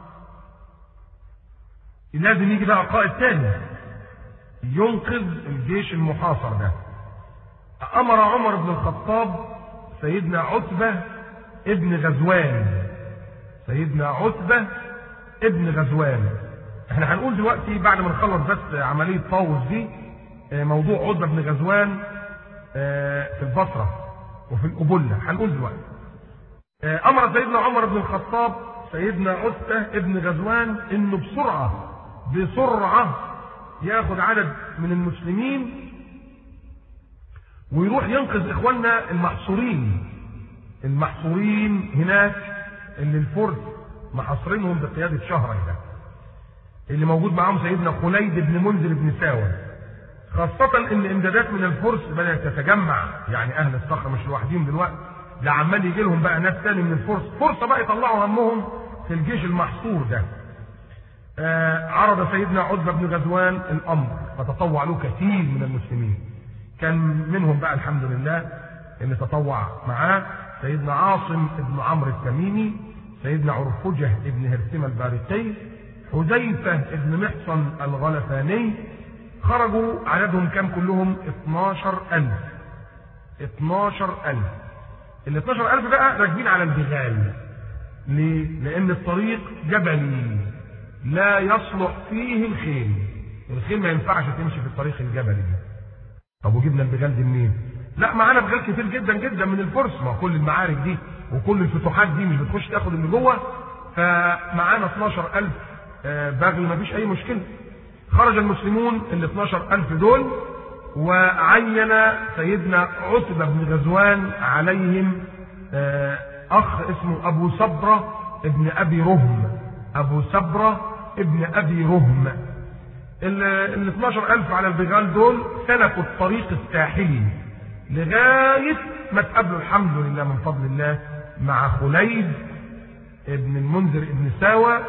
لازم يجي بقى قائد تاني ينقذ الجيش المحاصر ده امر عمر بن الخطاب سيدنا عتبه ابن غزوان سيدنا عتبه ابن غزوان احنا هنقول دلوقتي بعد ما نخلص بس عمليه طاووس دي موضوع عتبه بن غزوان في البصره وفي القبله هنقول دلوقتي امر سيدنا عمر بن الخطاب سيدنا عتبه ابن غزوان انه بسرعه بسرعه ياخد عدد من المسلمين ويروح ينقذ اخواننا المحصورين المحصورين هناك اللي الفرس محاصرينهم بقياده شهرك ده اللي موجود معاهم سيدنا خليد بن منذر بن ساوى خاصة ان امدادات من الفرس بدأت تتجمع يعني اهل الصخرة مش لوحدهم دلوقتي ده عمال يجي لهم بقى ناس تاني من الفرس فرصة بقى يطلعوا همهم في الجيش المحصور ده آه عرض سيدنا عتبة بن غزوان الامر فتطوع له كثير من المسلمين كان منهم بقى الحمد لله اللي تطوع معاه سيدنا عاصم بن عمرو التميمي سيدنا عرفجة بن هرسمة البارقي حذيفة بن محصن الغلفاني خرجوا عددهم كام كلهم 12000 12000 ال 12000 بقى راكبين على البغال ليه؟ لأن الطريق جبلي لا يصلح فيه الخيل الخيل ما ينفعش تمشي في الطريق الجبلي ده طب وجبنا البغال دي منين؟ لا معانا بغال كتير جدا جدا من الفرس ما كل المعارك دي وكل الفتوحات دي مش بتخش تاخد اللي جوه فمعانا 12000 بغل ما فيش اي مشكله خرج المسلمون ال 12000 دول وعين سيدنا عتبة بن غزوان عليهم أخ اسمه أبو صبرة ابن أبي رهم أبو صبرة ابن أبي رهم ال 12000 على البغال دول سلكوا الطريق الساحلي لغاية ما تقابلوا الحمد لله من فضل الله مع خليد ابن المنذر ابن ساوى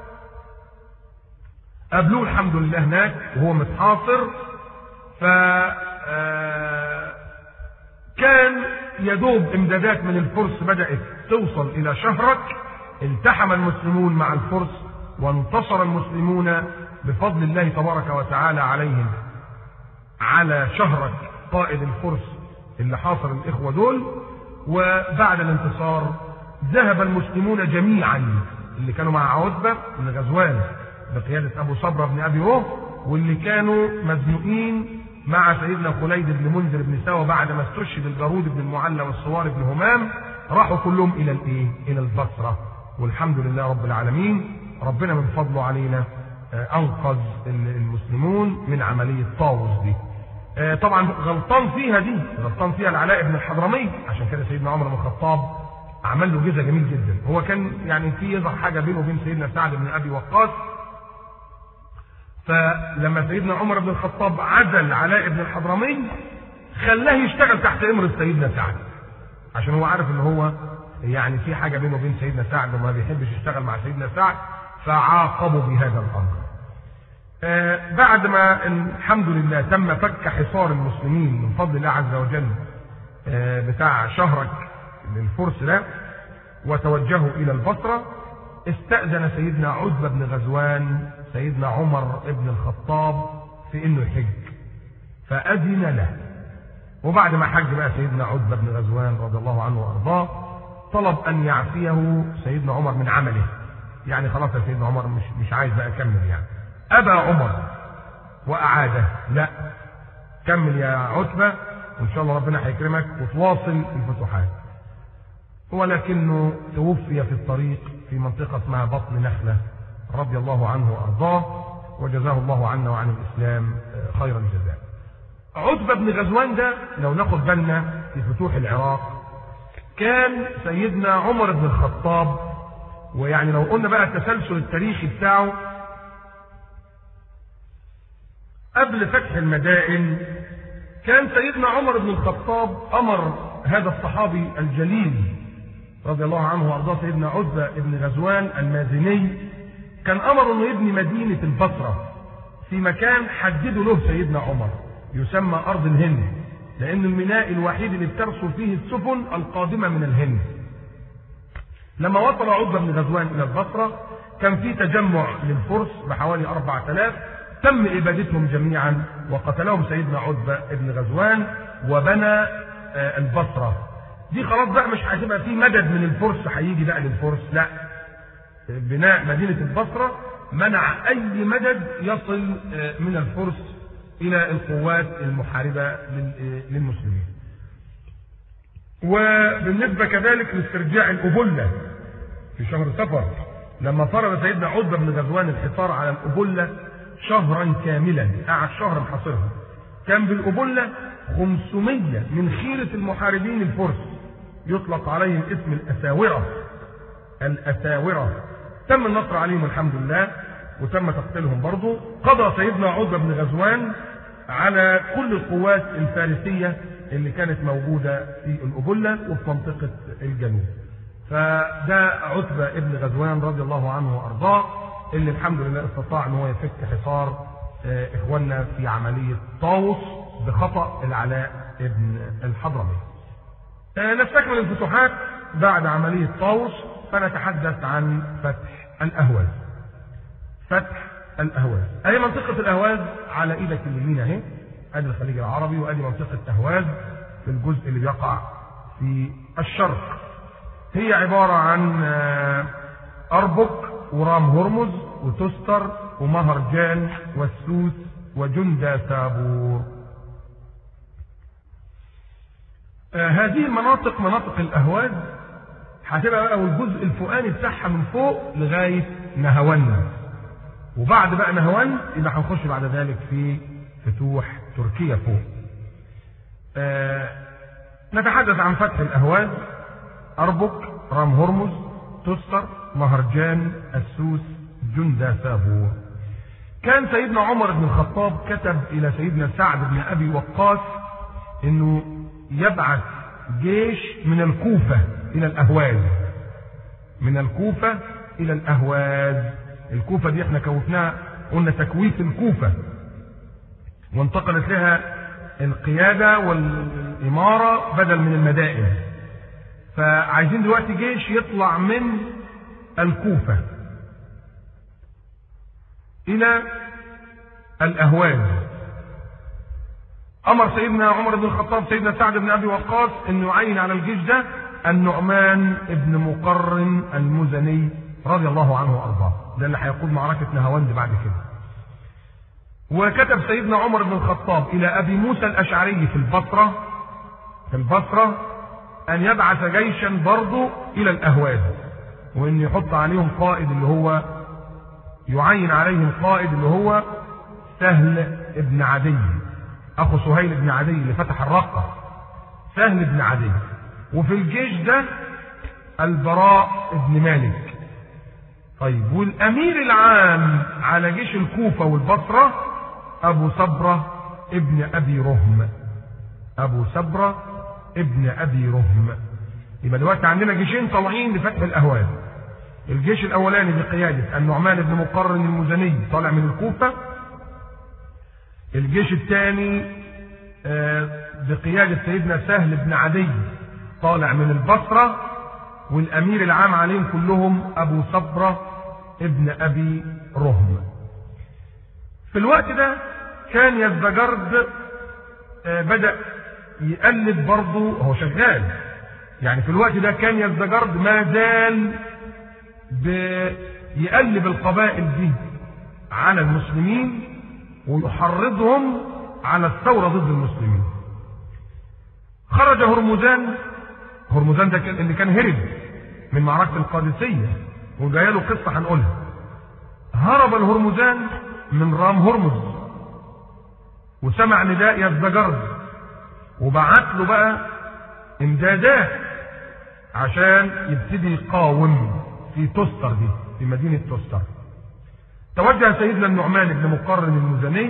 قابلوه الحمد لله هناك وهو متحاصر ف كان يدوب امدادات من الفرس بدأت توصل إلى شهرك التحم المسلمون مع الفرس وانتصر المسلمون بفضل الله تبارك وتعالى عليهم على شهرك قائد الفرس اللي حاصر الإخوة دول وبعد الانتصار ذهب المسلمون جميعا اللي كانوا مع عتبة بن غزوان بقيادة أبو صبرة بن أبي روح واللي كانوا مزنوقين مع سيدنا خليد بن منذر بن ساوى بعد ما استشهد الجارود بن المعلى والصوار بن همام راحوا كلهم إلى الإيه؟ إلى البصرة والحمد لله رب العالمين ربنا من فضله علينا أنقذ المسلمون من عملية طاووس دي. طبعا غلطان فيها دي غلطان فيها العلاء بن الحضرمي عشان كده سيدنا عمر بن الخطاب عمل له جزء جميل جدا هو كان يعني في يظهر حاجه بينه وبين سيدنا سعد بن ابي وقاص فلما سيدنا عمر بن الخطاب عزل علاء بن الحضرمي خلاه يشتغل تحت امر سيدنا سعد عشان هو عارف ان هو يعني في حاجه بينه وبين سيدنا سعد وما بيحبش يشتغل مع سيدنا سعد فعاقبه بهذا الامر. آه بعد ما الحمد لله تم فك حصار المسلمين من فضل الله عز وجل آه بتاع شهرك للفرس ده وتوجهوا الى البصره استأذن سيدنا عتبة بن غزوان سيدنا عمر بن الخطاب في انه يحج فأذن له وبعد ما حج بقى سيدنا عتبة بن غزوان رضي الله عنه وارضاه طلب ان يعفيه سيدنا عمر من عمله يعني خلاص يا سيدنا عمر مش مش عايز بقى اكمل يعني ابى عمر واعاده لا كمل يا عتبة وان شاء الله ربنا هيكرمك وتواصل الفتوحات ولكنه توفي في الطريق في منطقة اسمها بطن نخلة رضي الله عنه وأرضاه وجزاه الله عنا وعن الإسلام خير الجزاء عتبة بن غزوان ده لو ناخد بالنا في فتوح العراق كان سيدنا عمر بن الخطاب ويعني لو قلنا بقى التسلسل التاريخي بتاعه قبل فتح المدائن كان سيدنا عمر بن الخطاب أمر هذا الصحابي الجليل رضي الله عنه وارضاه سيدنا عتبه بن غزوان المازني كان امر انه يبني مدينه البصره في مكان حدده له سيدنا عمر يسمى ارض الهند لان الميناء الوحيد اللي بترسل فيه السفن القادمه من الهند لما وصل عتبه بن غزوان الى البصره كان في تجمع للفرس بحوالي 4000 تم ابادتهم جميعا وقتلهم سيدنا عتبه بن غزوان وبنى البصره دي خلاص بقى مش هتبقى في مدد من الفرس هيجي بقى للفرس لا بناء مدينة البصرة منع أي مدد يصل من الفرس إلى القوات المحاربة للمسلمين وبالنسبة كذلك لاسترجاع الأبلة في شهر سفر لما فرض سيدنا عتبة بن غزوان الحصار على الأبلة شهرا كاملا قعد شهر محاصرها كان بالأبلة 500 من خيرة المحاربين الفرس يطلق عليهم اسم الأساورة الأساورة تم النصر عليهم الحمد لله وتم تقتيلهم برضه قضى سيدنا عتبة بن غزوان على كل القوات الفارسية اللي كانت موجودة في الأبلة وفي منطقة الجنوب فده عتبة ابن غزوان رضي الله عنه وأرضاه اللي الحمد لله استطاع ان هو يفك حصار اخواننا في عملية طاووس بخطأ العلاء ابن الحضرمي نستكمل الفتوحات بعد عملية طاووس فنتحدث عن فتح الأهواز فتح الأهواز أي منطقة الأهواز على إيدك اليمين أهي أدي الخليج العربي وأدي منطقة أهواز في الجزء اللي بيقع في الشرق هي عبارة عن أربك ورام هرمز وتستر ومهرجان والسوس وجندى سابور آه هذه المناطق مناطق الأهواز هتبقى بقى والجزء الفوقاني بتاعها من فوق لغاية نهوانا وبعد بقى نهوان يبقى هنخش بعد ذلك في فتوح تركيا فوق آه نتحدث عن فتح الأهواز أربك رام هرمز تستر مهرجان السوس جندى سابور كان سيدنا عمر بن الخطاب كتب إلى سيدنا سعد بن أبي وقاص أنه يبعث جيش من الكوفة إلى الأهواز من الكوفة إلى الأهواز الكوفة دي احنا كوفناها قلنا تكويف الكوفة وانتقلت لها القيادة والإمارة بدل من المدائن فعايزين دلوقتي جيش يطلع من الكوفة إلى الأهواز أمر سيدنا عمر بن الخطاب سيدنا سعد بن أبي وقاص أن يعين على الجيش ده النعمان بن مقرن المزني رضي الله عنه وأرضاه ده اللي هيقود معركة نهاوند بعد كده وكتب سيدنا عمر بن الخطاب إلى أبي موسى الأشعري في البصرة في البصرة أن يبعث جيشا برضه إلى الأهواز وأن يحط عليهم قائد اللي هو يعين عليهم قائد اللي هو سهل بن عدي أخو سهيل بن عدي اللي فتح الرقة سهل بن عدي وفي الجيش ده البراء بن مالك طيب والأمير العام على جيش الكوفة والبصرة أبو صبرة ابن أبي رهم أبو صبرة ابن أبي رهم يبقى دلوقتي عندنا جيشين طالعين لفتح الأهواز الجيش الأولاني بقيادة النعمان بن مقرن المزني طالع من الكوفة الجيش الثاني بقيادة سيدنا سهل بن عدي طالع من البصرة والأمير العام عليهم كلهم أبو صبرة ابن أبي رهم في الوقت ده كان يزدجرد بدأ يقلد برضه هو شغال يعني في الوقت ده كان يزدجرد ما زال بيقلب القبائل دي على المسلمين ويحرضهم على الثورة ضد المسلمين خرج هرمزان هرمزان ده اللي كان هرب من معركة القادسية وجايه له قصة هنقولها هرب الهرمزان من رام هرمز وسمع نداء يزدجرد وبعت له بقى امدادات عشان يبتدي يقاوم في تستر دي في مدينة تستر توجه سيدنا النعمان بن مقرن المزني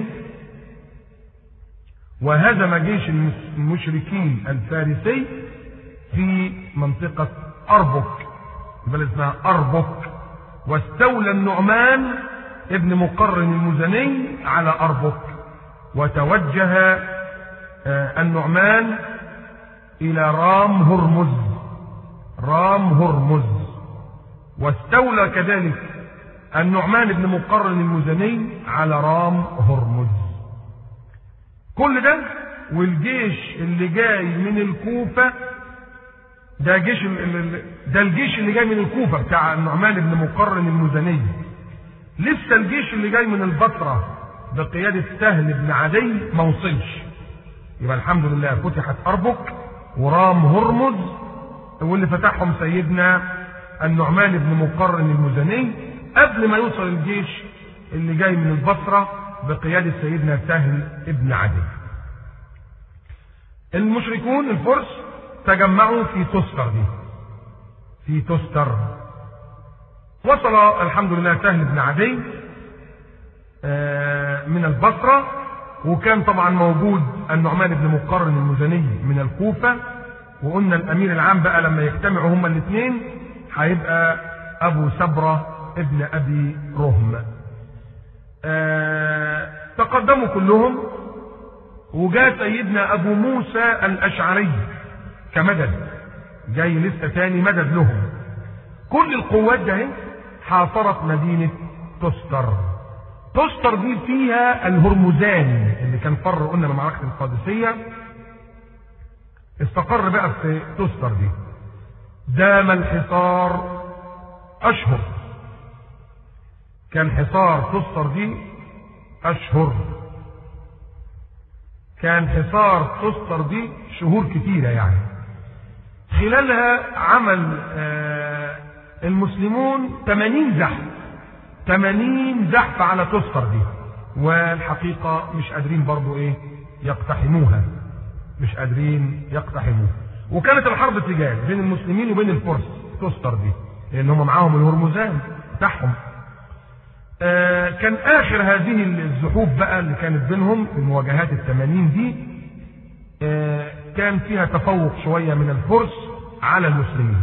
وهزم جيش المشركين الفارسي في منطقة أربك بل اسمها أربك واستولى النعمان ابن مقرن المزني على أربك وتوجه النعمان إلى رام هرمز رام هرمز واستولى كذلك النعمان بن مقرن المزني على رام هرمز كل ده والجيش اللي جاي من الكوفة ده جيش ده الجيش اللي جاي من الكوفة بتاع النعمان بن مقرن المزني لسه الجيش اللي جاي من البصرة بقيادة سهل بن عدي ما وصلش يبقى الحمد لله فتحت أربك ورام هرمز واللي فتحهم سيدنا النعمان بن مقرن المزني قبل ما يوصل الجيش اللي جاي من البصرة بقيادة سيدنا سهل ابن عدي المشركون الفرس تجمعوا في تستر دي في تستر وصل الحمد لله سهل بن عدي من البصرة وكان طبعا موجود النعمان بن مقرن المزني من الكوفة وقلنا الأمير العام بقى لما يجتمعوا هما الاثنين هيبقى أبو سبرة ابن أبي رهم أه تقدموا كلهم وجاء سيدنا أبو موسى الأشعري كمدد جاي لسه تاني مدد لهم كل القوات ده حاصرت مدينة تستر تستر دي فيها الهرمزان اللي كان فر قلنا من معركة القادسية استقر بقى في تستر دي دام الحصار أشهر كان حصار تستر دي أشهر كان حصار تستر دي شهور كتيرة يعني خلالها عمل المسلمون 80 زحف 80 زحف على تستر دي والحقيقة مش قادرين برضو ايه يقتحموها مش قادرين يقتحموها وكانت الحرب سجال بين المسلمين وبين الفرس تستر دي لان هم معاهم الهرمزان بتاعهم آه كان اخر هذه الزحوف بقى اللي كانت بينهم المواجهات الثمانين دي آه كان فيها تفوق شوية من الفرس على المسلمين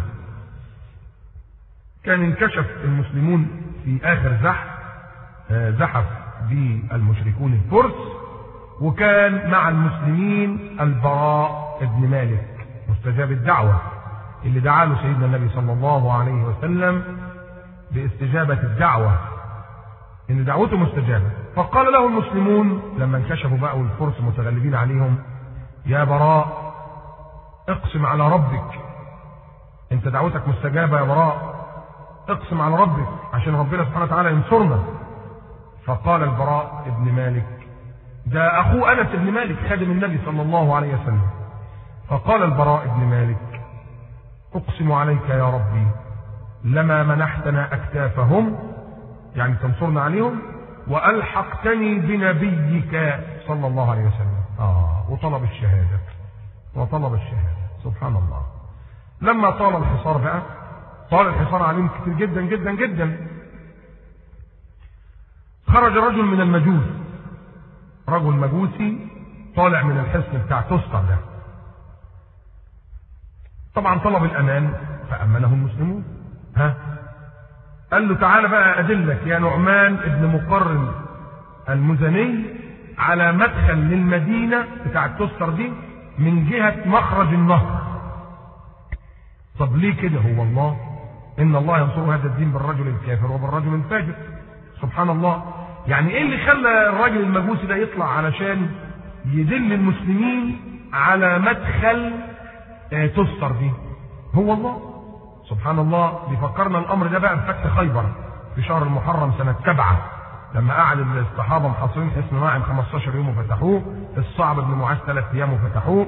كان انكشف المسلمون في اخر زحف آه زحف بالمشركون الفرس وكان مع المسلمين البراء ابن مالك مستجاب الدعوة اللي دعا له سيدنا النبي صلى الله عليه وسلم باستجابة الدعوة ان دعوته مستجابة فقال له المسلمون لما انكشفوا بقى والفرس متغلبين عليهم يا براء اقسم على ربك انت دعوتك مستجابة يا براء اقسم على ربك عشان ربنا سبحانه وتعالى ينصرنا فقال البراء ابن مالك ده اخوه انس بن مالك خادم النبي صلى الله عليه وسلم فقال البراء بن مالك اقسم عليك يا ربي لما منحتنا اكتافهم يعني تنصرنا عليهم والحقتني بنبيك صلى الله عليه وسلم اه وطلب الشهاده وطلب الشهاده سبحان الله لما طال الحصار بقى طال الحصار عليهم كتير جدا جدا جدا خرج رجل من المجوس رجل مجوسي طالع من الحصن بتاع تسقى ده طبعا طلب الامان فامنه المسلمون ها قال له تعالى بقى ادلك يا نعمان ابن مقرن المزني على مدخل للمدينه بتاع تستر دي من جهه مخرج النهر طب ليه كده هو الله ان الله ينصر هذا الدين بالرجل الكافر وبالرجل الفاجر سبحان الله يعني ايه اللي خلى الراجل المجوسي ده يطلع علشان يدل المسلمين على مدخل آه تستر دي هو الله سبحان الله بيفكرنا الامر ده بقى بفتح خيبر في شهر المحرم سنه سبعه لما قعد الصحابه محاصرين حصن ناعم 15 يوم وفتحوه الصعب بن معاذ ثلاث ايام وفتحوه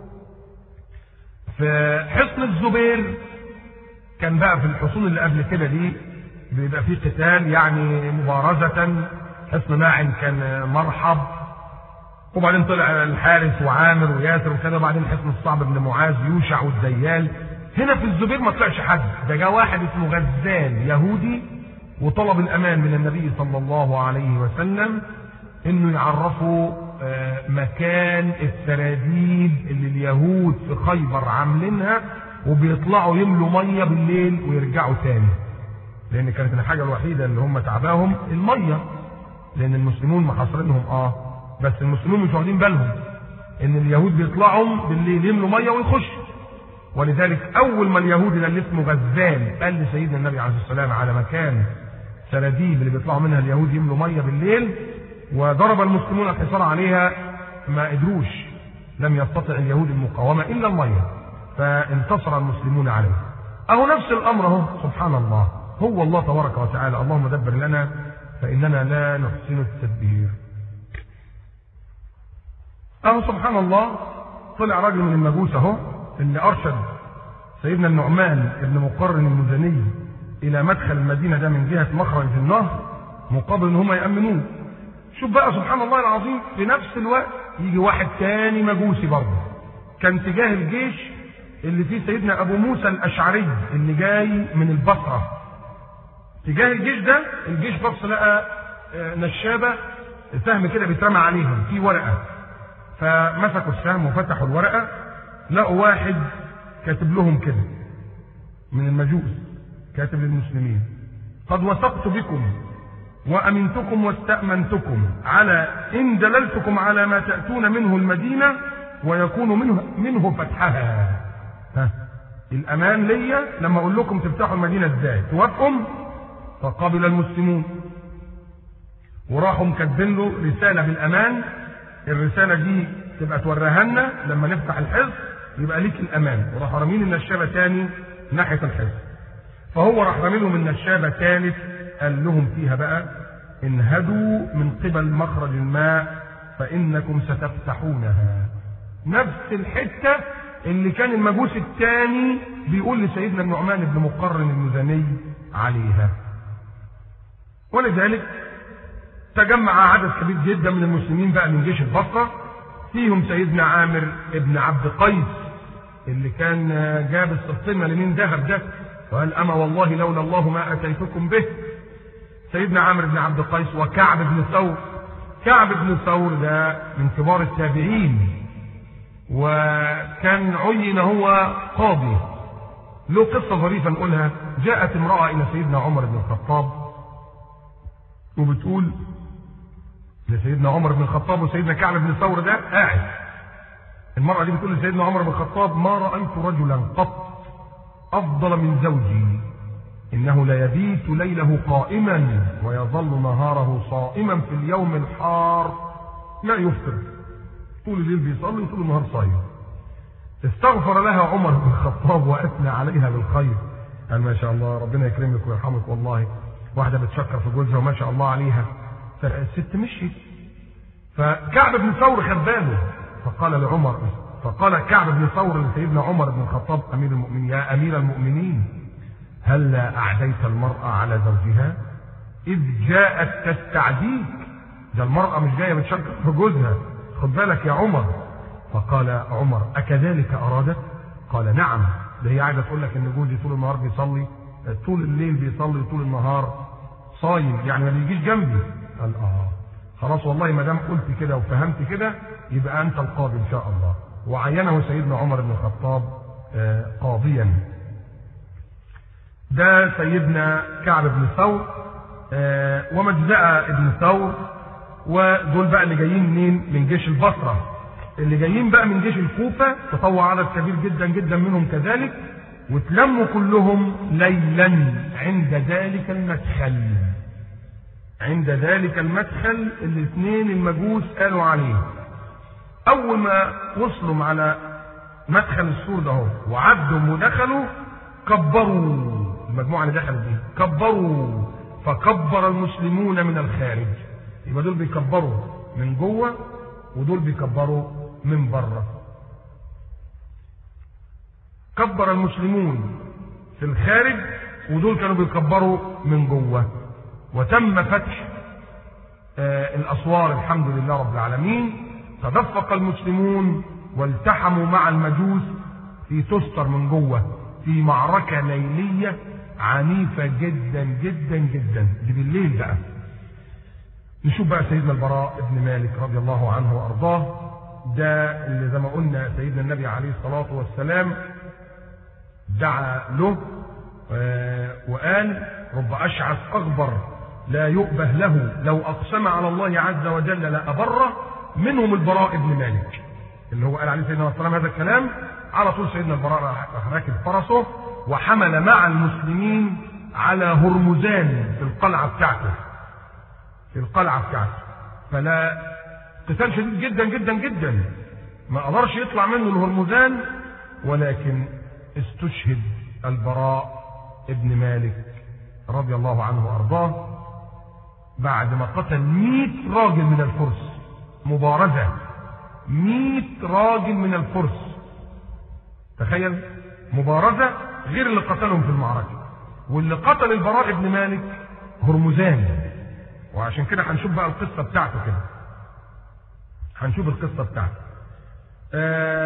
في حصن الزبير كان بقى في الحصون اللي قبل كده دي بيبقى فيه قتال يعني مبارزة حصن ناعم كان مرحب وبعدين طلع الحارث وعامر وياسر وكده وبعدين حصن الصعب بن معاذ يوشع والديال هنا في الزبير ما طلعش حد ده جه واحد اسمه غزال يهودي وطلب الامان من النبي صلى الله عليه وسلم انه يعرفوا مكان السراديب اللي اليهود في خيبر عاملينها وبيطلعوا يملوا ميه بالليل ويرجعوا تاني لان كانت الحاجه الوحيده اللي هم تعباهم الميه لان المسلمون محاصرينهم اه بس المسلمون مش واخدين بالهم ان اليهود بيطلعوا بالليل يملوا ميه ويخشوا ولذلك اول ما اليهودي ده اللي اسمه غزال قال لسيدنا النبي عليه الصلاه والسلام على مكان سراديب اللي بيطلعوا منها اليهود يملوا ميه بالليل وضرب المسلمون الحصار عليها ما قدروش لم يستطع اليهود المقاومه الا الميه فانتصر المسلمون عليه اهو نفس الامر اهو سبحان الله هو الله تبارك وتعالى اللهم دبر لنا فاننا لا نحسن التدبير اهو سبحان الله طلع راجل من المجوس اهو اللي ارشد سيدنا النعمان ابن مقرن المزني الى مدخل المدينه ده من جهه مخرج النهر مقابل ان هم يامنوه شوف بقى سبحان الله العظيم في نفس الوقت يجي واحد تاني مجوسي برضه كان تجاه الجيش اللي فيه سيدنا ابو موسى الاشعري اللي جاي من البصره تجاه الجيش ده الجيش بص لقى آه، نشابه سهم كده بيترمى عليهم في ورقه فمسكوا السهم وفتحوا الورقه لقوا واحد كاتب لهم كده من المجوس كاتب للمسلمين قد وثقت بكم وأمنتكم واستأمنتكم على إن دللتكم على ما تأتون منه المدينة ويكون منه منه فتحها ها الأمان ليا لما أقول لكم تفتحوا المدينة إزاي توافقوا فقبل المسلمون وراحوا مكاتبين له رسالة بالأمان الرسالة دي تبقى توريها لنا لما نفتح الحزب يبقى ليك الأمان وراحوا رامين النشابة تاني ناحية الحزب فهو راح رامي لهم النشابة ثالث قال لهم فيها بقى انهدوا من قبل مخرج الماء فإنكم ستفتحونها نفس الحتة اللي كان المجوس الثاني بيقول لسيدنا النعمان بن مقرن المزني عليها ولذلك تجمع عدد كبير جدا من المسلمين بقى من جيش البصرة فيهم سيدنا عامر ابن عبد قيس اللي كان جاب السبطين مليمين ذهب ده وقال أما والله لولا الله ما أتيتكم به سيدنا عامر بن عبد القيس وكعب بن ثور كعب بن ثور ده من كبار التابعين وكان عين هو قاضي له قصة ظريفة نقولها جاءت امرأة إلى سيدنا عمر بن الخطاب وبتقول لسيدنا عمر بن الخطاب وسيدنا كعب بن ثور ده قاعد المرأة دي بتقول لسيدنا عمر بن الخطاب ما رأيت رجلا قط أفضل من زوجي إنه لا يبيت ليله قائما ويظل نهاره صائما في اليوم الحار لا يفطر طول الليل بيصلي وطول النهار صايم استغفر لها عمر بن الخطاب واثنى عليها بالخير قال ما شاء الله ربنا يكرمك ويرحمك والله واحده بتشكر في جوزها وما شاء الله عليها فالست مشيت فكعب بن ثور خد باله فقال لعمر فقال كعب بن ثور لسيدنا عمر بن الخطاب امير المؤمنين يا امير المؤمنين هلا اعديت المراه على زوجها اذ جاءت تستعديك ده المراه مش جايه بتشكر في جوزها خد بالك يا عمر فقال عمر أكذلك أرادت قال نعم ده هي قاعدة تقول لك إن جوزي طول النهار بيصلي طول الليل بيصلي طول النهار صايم يعني ما بيجيش جنبي قال آه خلاص والله ما دام قلت كده وفهمت كده يبقى أنت القاضي إن شاء الله وعينه سيدنا عمر بن الخطاب آه قاضيا ده سيدنا كعب بن ثور آه ومجزأة ابن ثور ودول بقى اللي جايين منين؟ من جيش البصره اللي جايين بقى من جيش الكوفة تطوع عدد كبير جدا جدا منهم كذلك وتلموا كلهم ليلا عند ذلك المدخل عند ذلك المدخل الاثنين المجوس قالوا عليه اول ما وصلوا على مدخل السور ده اهو وعدوا ودخلوا كبروا المجموعه اللي دخلت دي كبروا فكبر المسلمون من الخارج يبقى دول بيكبروا من جوه ودول بيكبروا من بره كبر المسلمون في الخارج ودول كانوا بيكبروا من جوه وتم فتح آه الاسوار الحمد لله رب العالمين تدفق المسلمون والتحموا مع المجوس في تستر من جوه في معركة ليلية عنيفة جدا جدا جدا دي بالليل بقى نشوف بقى سيدنا البراء بن مالك رضي الله عنه وارضاه ده اللي زي ما قلنا سيدنا النبي عليه الصلاة والسلام دعا له وقال رب أشعث أغبر لا يؤبه له لو أقسم على الله عز وجل لأبره منهم البراء بن مالك اللي هو قال عليه سيدنا السلام هذا الكلام على طول سيدنا البراء راح راكب فرسه وحمل مع المسلمين على هرمزان في القلعة بتاعته في القلعة بتاعته فلا قتال شديد جدا جدا جدا ما قدرش يطلع منه الهرمزان ولكن استشهد البراء ابن مالك رضي الله عنه وارضاه بعد ما قتل مئة راجل من الفرس مبارزة مئة راجل من الفرس تخيل مبارزة غير اللي قتلهم في المعركة واللي قتل البراء ابن مالك هرمزان وعشان كده هنشوف بقى القصة بتاعته كده هنشوف القصة بتاعته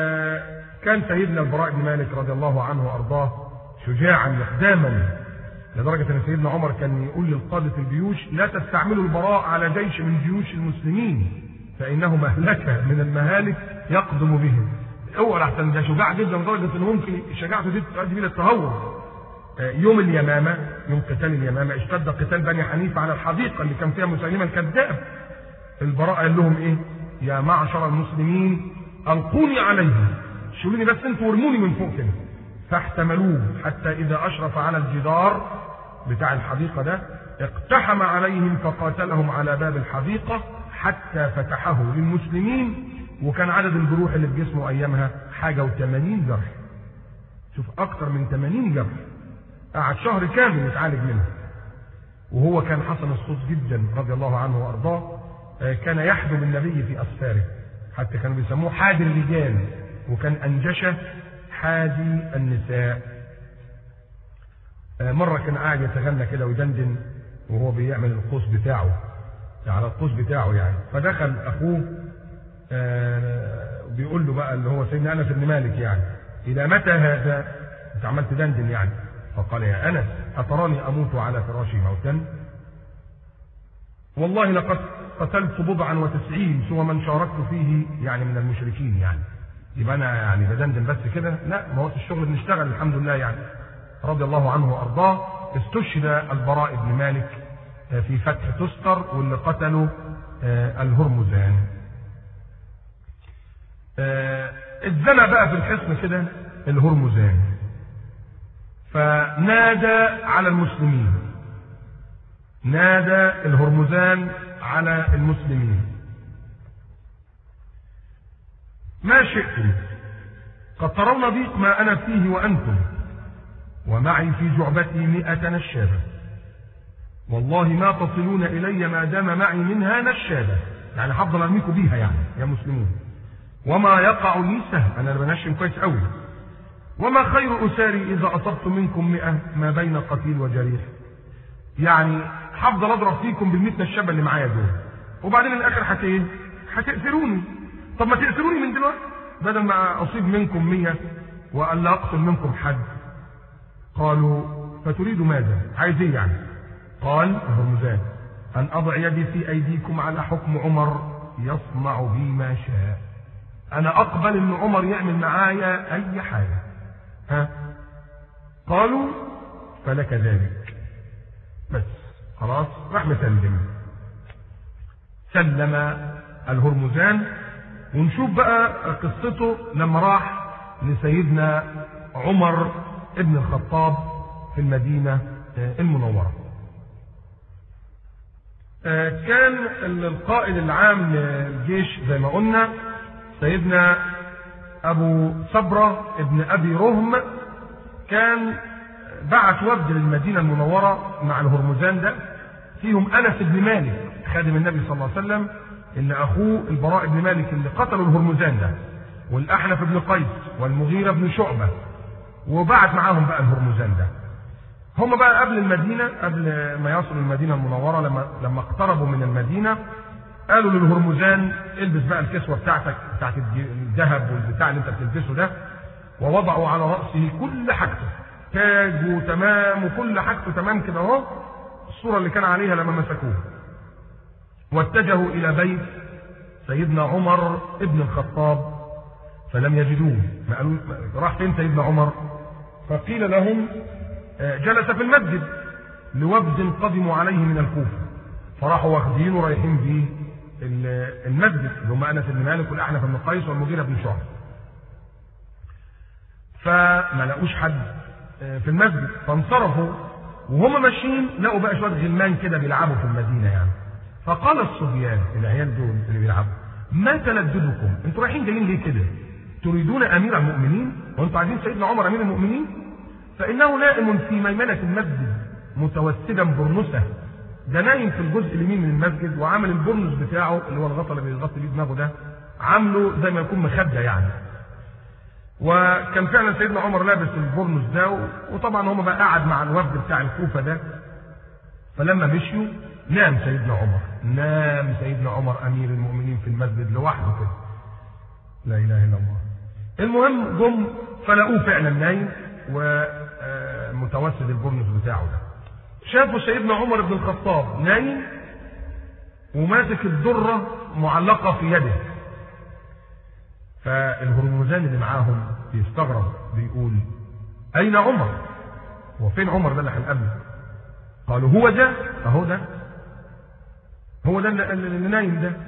آه كان سيدنا البراء بن مالك رضي الله عنه وارضاه شجاعا مقداما لدرجة أن سيدنا عمر كان يقول للقادة الجيوش لا تستعملوا البراء على جيش من جيوش المسلمين فإنه مهلكة من المهالك يقدم بهم اوعى احسن ده شجاع جدا لدرجة أنه ممكن شجاعته دي تؤدي بيه للتهور يوم اليمامة يوم قتال اليمامة اشتد قتال بني حنيفة على الحديقة اللي كان فيها مسيلمة الكذاب البراء قال لهم ايه يا معشر المسلمين ألقوني عليهم شيلوني بس انتوا وارموني من فوق كده فاحتملوه حتى إذا أشرف على الجدار بتاع الحديقة ده اقتحم عليهم فقاتلهم على باب الحديقة حتى فتحه للمسلمين وكان عدد الجروح اللي في جسمه أيامها حاجة وثمانين جرح شوف أكتر من ثمانين جرح قعد شهر كامل يتعالج منه وهو كان حسن الصوت جدا رضي الله عنه وأرضاه كان يحدم النبي في أسفاره حتى كانوا بيسموه حادي الرجال وكان أنجشة حادي النساء مرة كان قاعد يتغنى كده ويدندن وهو بيعمل القوس بتاعه على القوس بتاعه يعني فدخل أخوه بيقول له بقى اللي هو سيدنا أنس بن مالك يعني إلى متى هذا أنت عمال تدندن يعني فقال يا أنس أتراني أموت على فراشي موتا والله لقد قتلت بضعا وتسعين سوى من شاركت فيه يعني من المشركين يعني يبقى انا يعني بدندن بس كده لا ما هو الشغل بنشتغل الحمد لله يعني رضي الله عنه وارضاه استشهد البراء بن مالك في فتح تستر واللي قتله الهرمزان اتزنى بقى في الحصن كده الهرمزان فنادى على المسلمين نادى الهرمزان على المسلمين ما شئتم قد ترون ضيق ما أنا فيه وأنتم ومعي في جعبتي مئة نشابة والله ما تصلون إلي ما دام معي منها نشابة يعني هفضل أرميكم بيها يعني يا مسلمون وما يقع لي سهل أنا بنشم كويس قوي وما خير أساري إذا أصبت منكم مئة ما بين قتيل وجريح يعني هفضل أضرب فيكم بالمئة نشابة اللي معايا دول وبعدين الآخر هت إيه؟ هتأسروني طب ما تأسروني من دلوقتي بدل ما أصيب منكم مية وألا أقتل منكم حد قالوا فتريد ماذا عايز ايه يعني قال هرمزان أن أضع يدي في أيديكم على حكم عمر يصنع بي ما شاء أنا أقبل إن عمر يعمل معايا أي حاجة ها قالوا فلك ذلك بس خلاص راح مسلم سلم الهرمزان ونشوف بقى قصته لما راح لسيدنا عمر ابن الخطاب في المدينة المنورة كان القائد العام للجيش زي ما قلنا سيدنا أبو صبرة ابن أبي رهم كان بعت وفد للمدينة المنورة مع الهرمزان ده فيهم أنس بن مالك خادم النبي صلى الله عليه وسلم اللي أخوه البراء بن مالك اللي قتلوا الهرمزان ده والأحنف بن قيس والمغيرة بن شعبة وبعت معاهم بقى الهرمزان ده هم بقى قبل المدينة قبل ما يصلوا المدينة المنورة لما لما اقتربوا من المدينة قالوا للهرمزان البس بقى الكسوة بتاعتك بتاعت الذهب والبتاع اللي انت بتلبسه ده ووضعوا على رأسه كل حاجته تاج وتمام وكل حاجته تمام كده اهو الصورة اللي كان عليها لما مسكوه واتجهوا إلى بيت سيدنا عمر ابن الخطاب فلم يجدوه ما قالوا راح فين سيدنا عمر فقيل لهم جلس في المسجد لوفد قدموا عليه من الكوفة فراحوا واخدين ورايحين بيه المسجد اللي هم انس بن مالك والاحنف بن قيس والمغيرة بن شعبة فما لقوش حد في المسجد فانصرفوا وهم ماشيين لقوا بقى شويه غلمان كده بيلعبوا في المدينه يعني فقال الصبيان العيال دول اللي بيلعبوا ما تلددكم انتوا رايحين جايين ليه كده تريدون امير المؤمنين وانتوا عايزين سيدنا عمر امير المؤمنين فانه نائم في ميمنه المسجد متوسدا برنسه ده نايم في الجزء اليمين من المسجد وعامل البرنس بتاعه اللي هو الغطا اللي بيغطي بيه دماغه ده عامله زي ما يكون مخده يعني وكان فعلا سيدنا عمر لابس البرنس ده وطبعا هم بقى قعد مع الوفد بتاع الكوفه ده فلما مشيوا نام سيدنا عمر نام سيدنا عمر امير المؤمنين في المسجد لوحده كده لا اله الا الله المهم جم فلقوه فعلا نايم ومتوسد البرنس بتاعه ده شافوا سيدنا عمر بن الخطاب نايم وماسك الدرة معلقة في يده فالهرمزان اللي معاهم بيستغرب بيقول أين عمر؟ هو فين عمر ده اللي هنقابله؟ قالوا هو ده أهو ده هو ده اللي, اللي نايم ده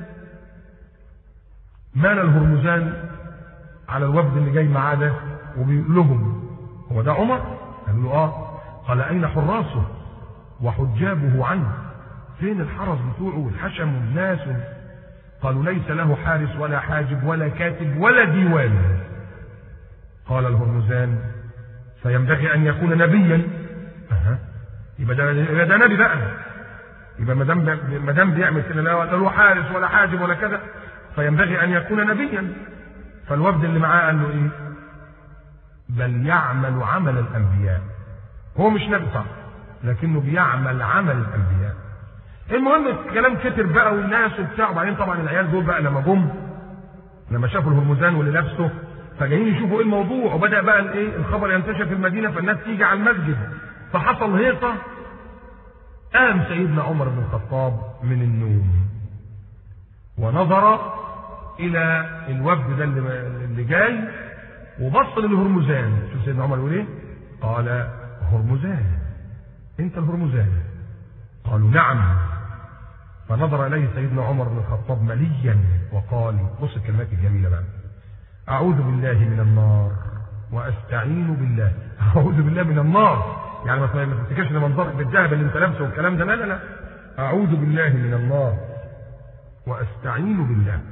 مال الهرمزان على الوفد اللي جاي معاه ده وبيقول لهم هو ده عمر؟ قالوا له اه قال أين حراسه وحجابه عنه فين الحرس بتوعه والحشم والناس قالوا ليس له حارس ولا حاجب ولا كاتب ولا ديوان قال الهرمزان فينبغي ان يكون نبيا أه. يبقى ده يبقى ده نبي بقى يبقى ما دام ما دام بيعمل كده لا له حارس ولا حاجب ولا كذا فينبغي ان يكون نبيا فالوفد اللي معاه قال له ايه بل يعمل عمل الانبياء هو مش نبي طبعا لكنه بيعمل عمل الانبياء المهم الكلام كتر بقى والناس وبتاع وبعدين طبعا العيال دول بقى لما جم لما شافوا الهرمزان واللي لابسه فجايين يشوفوا ايه الموضوع وبدا بقى الايه الخبر ينتشر في المدينه فالناس تيجي على المسجد فحصل هيصه قام سيدنا عمر بن الخطاب من النوم ونظر الى الوفد ده اللي, اللي جاي وبص للهرمزان شوف سيدنا عمر يقول ايه قال هرمزان انت الهرمزان قالوا نعم فنظر اليه سيدنا عمر بن الخطاب مليا وقال بص الكلمات الجميله بقى اعوذ بالله من النار واستعين بالله اعوذ بالله من النار يعني ما تفتكرش ان منظرك بالذهب اللي انت لابسه والكلام ده لا لا لا اعوذ بالله من النار واستعين بالله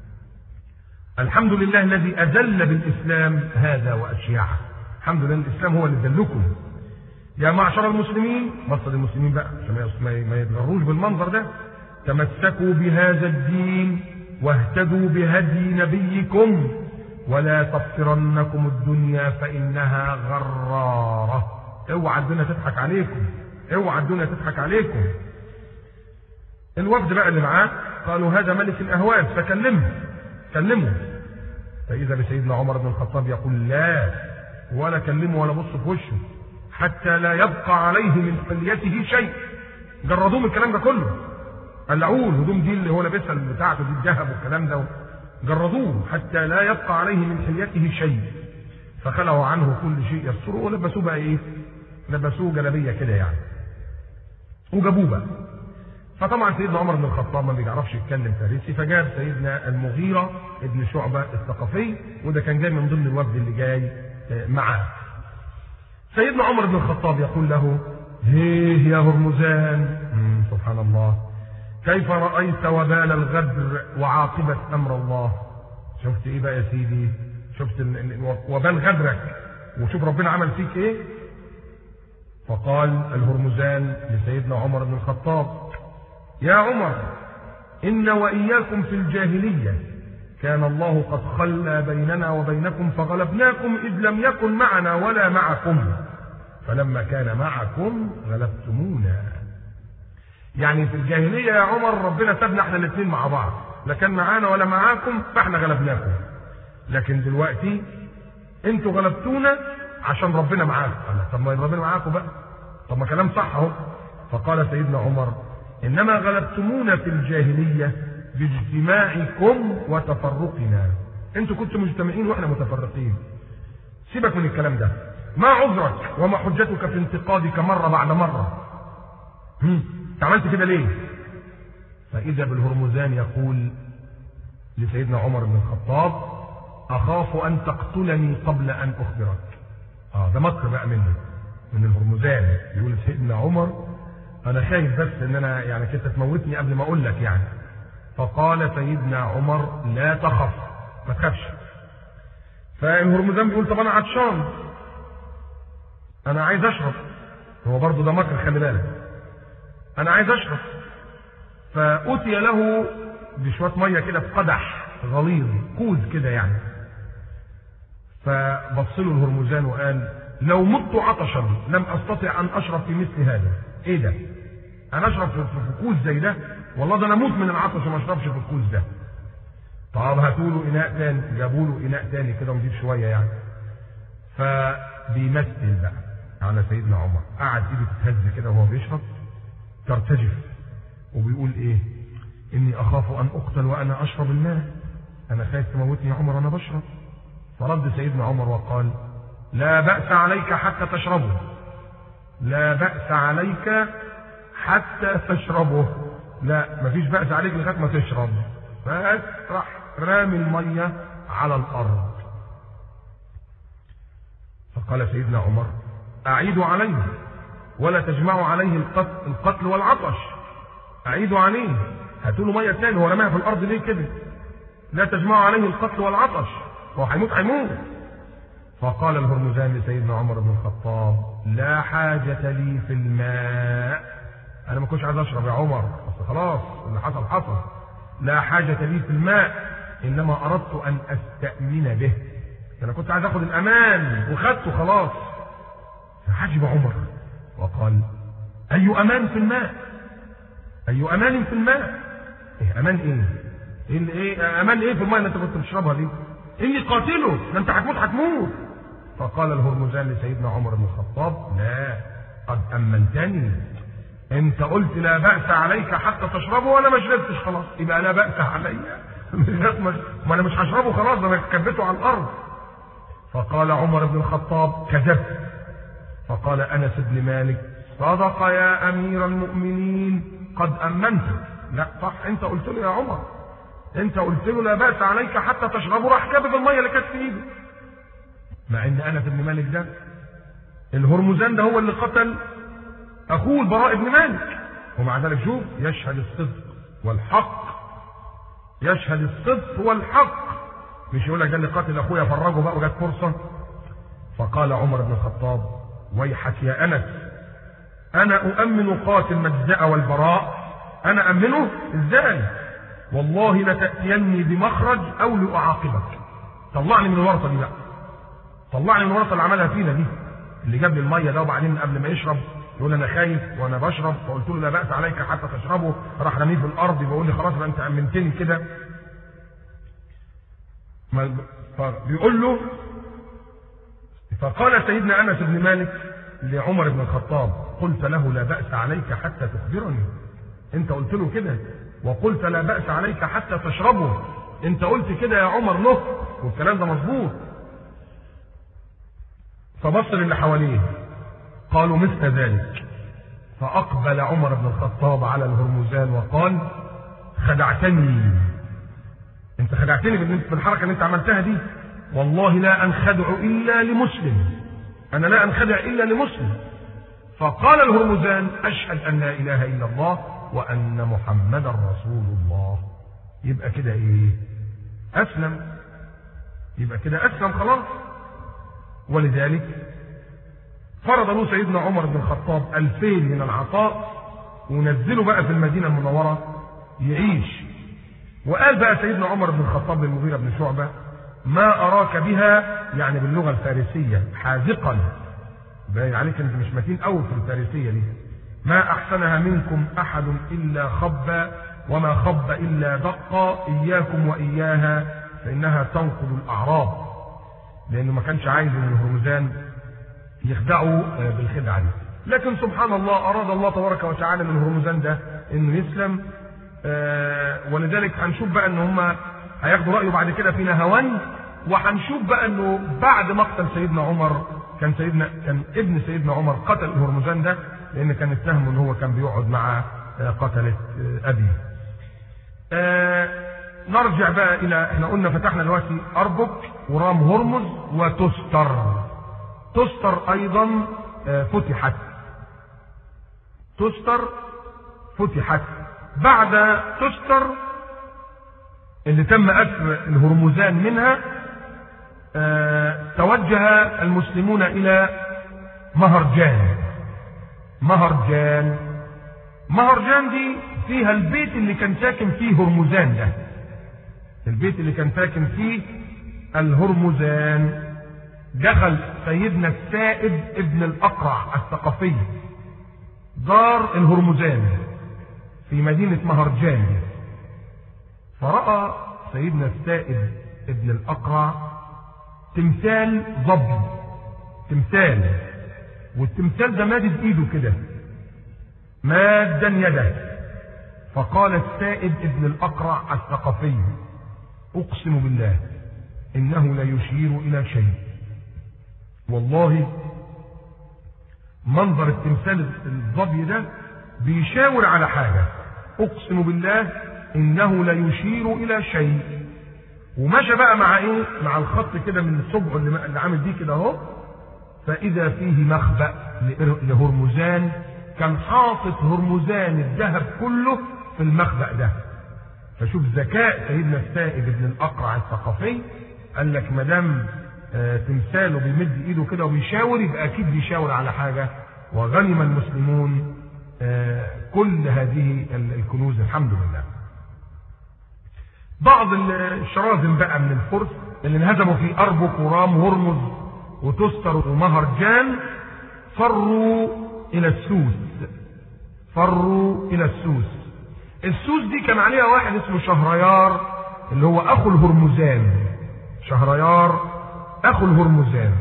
الحمد لله الذي اذل بالاسلام هذا واشيعه الحمد لله الاسلام هو اللي دلكم يا معشر المسلمين بص للمسلمين بقى عشان ما يتغروش بالمنظر ده تمسكوا بهذا الدين واهتدوا بهدي نبيكم ولا تغفرنكم الدنيا فإنها غرارة اوعى الدنيا تضحك عليكم اوعى الدنيا تضحك عليكم الوفد بقى اللي معاه قالوا هذا ملك الأهواز فكلمه كلمه فإذا بسيدنا عمر بن الخطاب يقول لا ولا كلمه ولا بص في وشه حتى لا يبقى عليه من حليته شيء جردوه من الكلام ده كله قلعوه الهدوم دي اللي هو لابسها بتاعته دي الذهب والكلام ده جردوه حتى لا يبقى عليه من حليته شيء فخلعوا عنه كل شيء يستره ولبسوه بقى ايه لبسوه جلابيه كده يعني وجابوه بقى فطبعا سيدنا عمر بن الخطاب ما بيعرفش يتكلم فارسي فجاب سيدنا المغيرة ابن شعبة الثقفي وده كان جاي من ضمن الوفد اللي جاي معاه سيدنا عمر بن الخطاب يقول له هيه يا هرمزان سبحان الله كيف رأيت وبال الغدر وعاقبة أمر الله شفت إيه بقى يا سيدي شفت وبال غدرك وشوف ربنا عمل فيك إيه فقال الهرمزان لسيدنا عمر بن الخطاب يا عمر إن وإياكم في الجاهلية كان الله قد خلى بيننا وبينكم فغلبناكم إذ لم يكن معنا ولا معكم فلما كان معكم غلبتمونا يعني في الجاهلية يا عمر ربنا سابنا احنا الاثنين مع بعض لا كان معانا ولا معاكم فاحنا غلبناكم لكن دلوقتي انتوا غلبتونا عشان ربنا معاكم طب ما ربنا معاكم بقى طب ما كلام صح اهو فقال سيدنا عمر انما غلبتمونا في الجاهليه باجتماعكم وتفرقنا انتوا كنتوا مجتمعين واحنا متفرقين سيبك من الكلام ده ما عذرك وما حجتك في انتقادك مره بعد مره هم انت عملت كده ليه فاذا بالهرمزان يقول لسيدنا عمر بن الخطاب اخاف ان تقتلني قبل ان اخبرك اه ده مكر بقى منه من الهرمزان يقول سيدنا عمر انا خايف بس ان انا يعني كنت تموتني قبل ما اقول لك يعني فقال سيدنا عمر لا تخف ما تخافش فالهرمزان بيقول طب انا عطشان انا عايز اشرب هو برضه ده مكر خلي بالك انا عايز اشرب فاتي له بشويه ميه كده في قدح غليظ كوز كده يعني فبص له الهرمزان وقال لو مت عطشا لم استطع ان اشرب في مثل هذا ايه ده انا اشرب في كوز زي ده والله ده انا اموت من العطش وما اشربش في الكوز ده طب هاتوا له اناء تاني جابوا له اناء تاني كده نضيف شويه يعني فبيمثل بقى على سيدنا عمر قعد ايده تتهز كده وهو بيشرب ترتجف وبيقول ايه اني اخاف ان اقتل وانا اشرب الماء انا خايف تموتني يا عمر وانا بشرب فرد سيدنا عمر وقال لا بأس عليك حتى تشربه لا بأس عليك حتى تشربه لا مفيش بأس عليك لغاية ما تشرب بس راح رامي المية على الأرض فقال سيدنا عمر أعيدوا عليه ولا تجمعوا عليه القتل, القتل والعطش أعيدوا عليه هاتوا له مية تاني هو رماها في الأرض ليه كده لا تجمعوا عليه القتل والعطش هو هيموت هيموت فقال الهرمزان لسيدنا عمر بن الخطاب لا حاجة لي في الماء أنا ما كنتش عايز أشرب يا عمر بس خلاص اللي حصل حصل لا حاجة لي في الماء إنما أردت أن أستأمن به أنا كنت عايز أخذ الأمان وخدته خلاص فعجب عمر وقال أي أمان في الماء أي أمان في الماء إيه أمان إيه إيه, إيه أمان إيه في الماء اللي أنت كنت بتشربها دي إني قاتله ده أنت هتموت هتموت فقال الهرمزان لسيدنا عمر بن الخطاب لا قد أمنتني انت قلت لا بأس عليك حتى تشربه وانا ما شربتش خلاص يبقى لا بأس علي ما انا مش هشربه خلاص ده انا كبته على الارض فقال عمر بن الخطاب كذبت فقال انس بن مالك صدق يا امير المؤمنين قد امنت لا صح انت قلت له يا عمر انت قلت له لا باس عليك حتى تشربه راح كبب الميه اللي كانت في ايده مع ان انس بن مالك ده الهرمزان ده هو اللي قتل اخوه البراء بن مالك ومع ذلك شوف يشهد الصدق والحق يشهد الصدق والحق مش يقول لك ده اللي قاتل اخويا فرجه بقى وجت فرصه فقال عمر بن الخطاب ويحك يا انس انا اؤمن قاتل مجزأ والبراء انا امنه ازاي والله لتأتيني بمخرج او لاعاقبك طلعني من الورطه دي بقى طلعني من الورطه اللي عملها فينا دي اللي جاب لي الميه ده وبعدين قبل ما يشرب يقول انا خايف وانا بشرب فقلت له لا باس عليك حتى تشربه راح رميه في الارض بيقول لي خلاص بقى انت امنتني كده فبيقول له فقال سيدنا انس بن مالك لعمر بن الخطاب قلت له لا باس عليك حتى تخبرني انت قلت له كده وقلت لا باس عليك حتى تشربه انت قلت كده يا عمر له والكلام ده مظبوط فبص اللي حواليه قالوا مثل ذلك فأقبل عمر بن الخطاب على الهرمزان وقال خدعتني انت خدعتني بالحركة اللي انت عملتها دي والله لا أنخدع إلا لمسلم أنا لا أنخدع إلا لمسلم فقال الهرمزان أشهد أن لا إله إلا الله وأن محمدا رسول الله يبقى كده إيه أسلم يبقى كده أسلم خلاص ولذلك فرض له سيدنا عمر بن الخطاب ألفين من العطاء ونزله بقى في المدينة المنورة يعيش وقال بقى سيدنا عمر بن الخطاب للمغيرة بن شعبة ما أراك بها يعني باللغة الفارسية حاذقا باين عليك انت مش متين قوي في الفارسية دي ما أحسنها منكم أحد إلا خب وما خب إلا دق إياكم وإياها فإنها تنقض الأعراض لأنه ما كانش عايز من الهرمزان يخدعوا بالخدعة دي لكن سبحان الله أراد الله تبارك وتعالى من هرمزان ده إنه يسلم ولذلك هنشوف بقى إن هم هياخدوا رأيه بعد كده في نهوان وهنشوف بقى إنه بعد مقتل سيدنا عمر كان سيدنا كان ابن سيدنا عمر قتل هرمزان ده لأن كان اتهم إن هو كان بيقعد مع قتلة أبيه. نرجع بقى إلى احنا قلنا فتحنا دلوقتي أربك ورام هرمز وتستر تستر ايضا فتحت تستر فتحت بعد تستر اللي تم اسر الهرمزان منها توجه المسلمون الى مهرجان مهرجان مهرجان دي فيها البيت اللي كان ساكن فيه هرمزان ده البيت اللي كان ساكن فيه الهرمزان دخل سيدنا السائب ابن الأقرع الثقفي دار الهرمزان في مدينة مهرجان فرأى سيدنا السائب ابن الأقرع تمثال ظبي تمثال والتمثال ده مادد ايده كده مادا يده فقال السائب ابن الاقرع الثقفي اقسم بالله انه ليشير الى شيء والله منظر التمثال الظبي ده بيشاور على حاجة اقسم بالله انه ليشير الى شيء ومشى بقى مع ايه مع الخط كده من صبعه اللي اللي عامل دي كده اهو فاذا فيه مخبأ لهرمزان كان حاطط هرمزان الذهب كله في المخبأ ده فشوف ذكاء سيدنا السائب ابن الاقرع الثقفي قال لك ما دام آه تمثاله بيمد ايده كده وبيشاور يبقى اكيد بيشاور على حاجه وغنم المسلمون آه كل هذه الكنوز الحمد لله. بعض الشرازم بقى من الفرس اللي انهزموا في اربك ورام وهرمز وتستر ومهرجان فروا الى السوس فروا الى السوس السوس دي كان عليها واحد اسمه شهريار اللي هو اخو الهرمزان شهريار اخو الهرمزان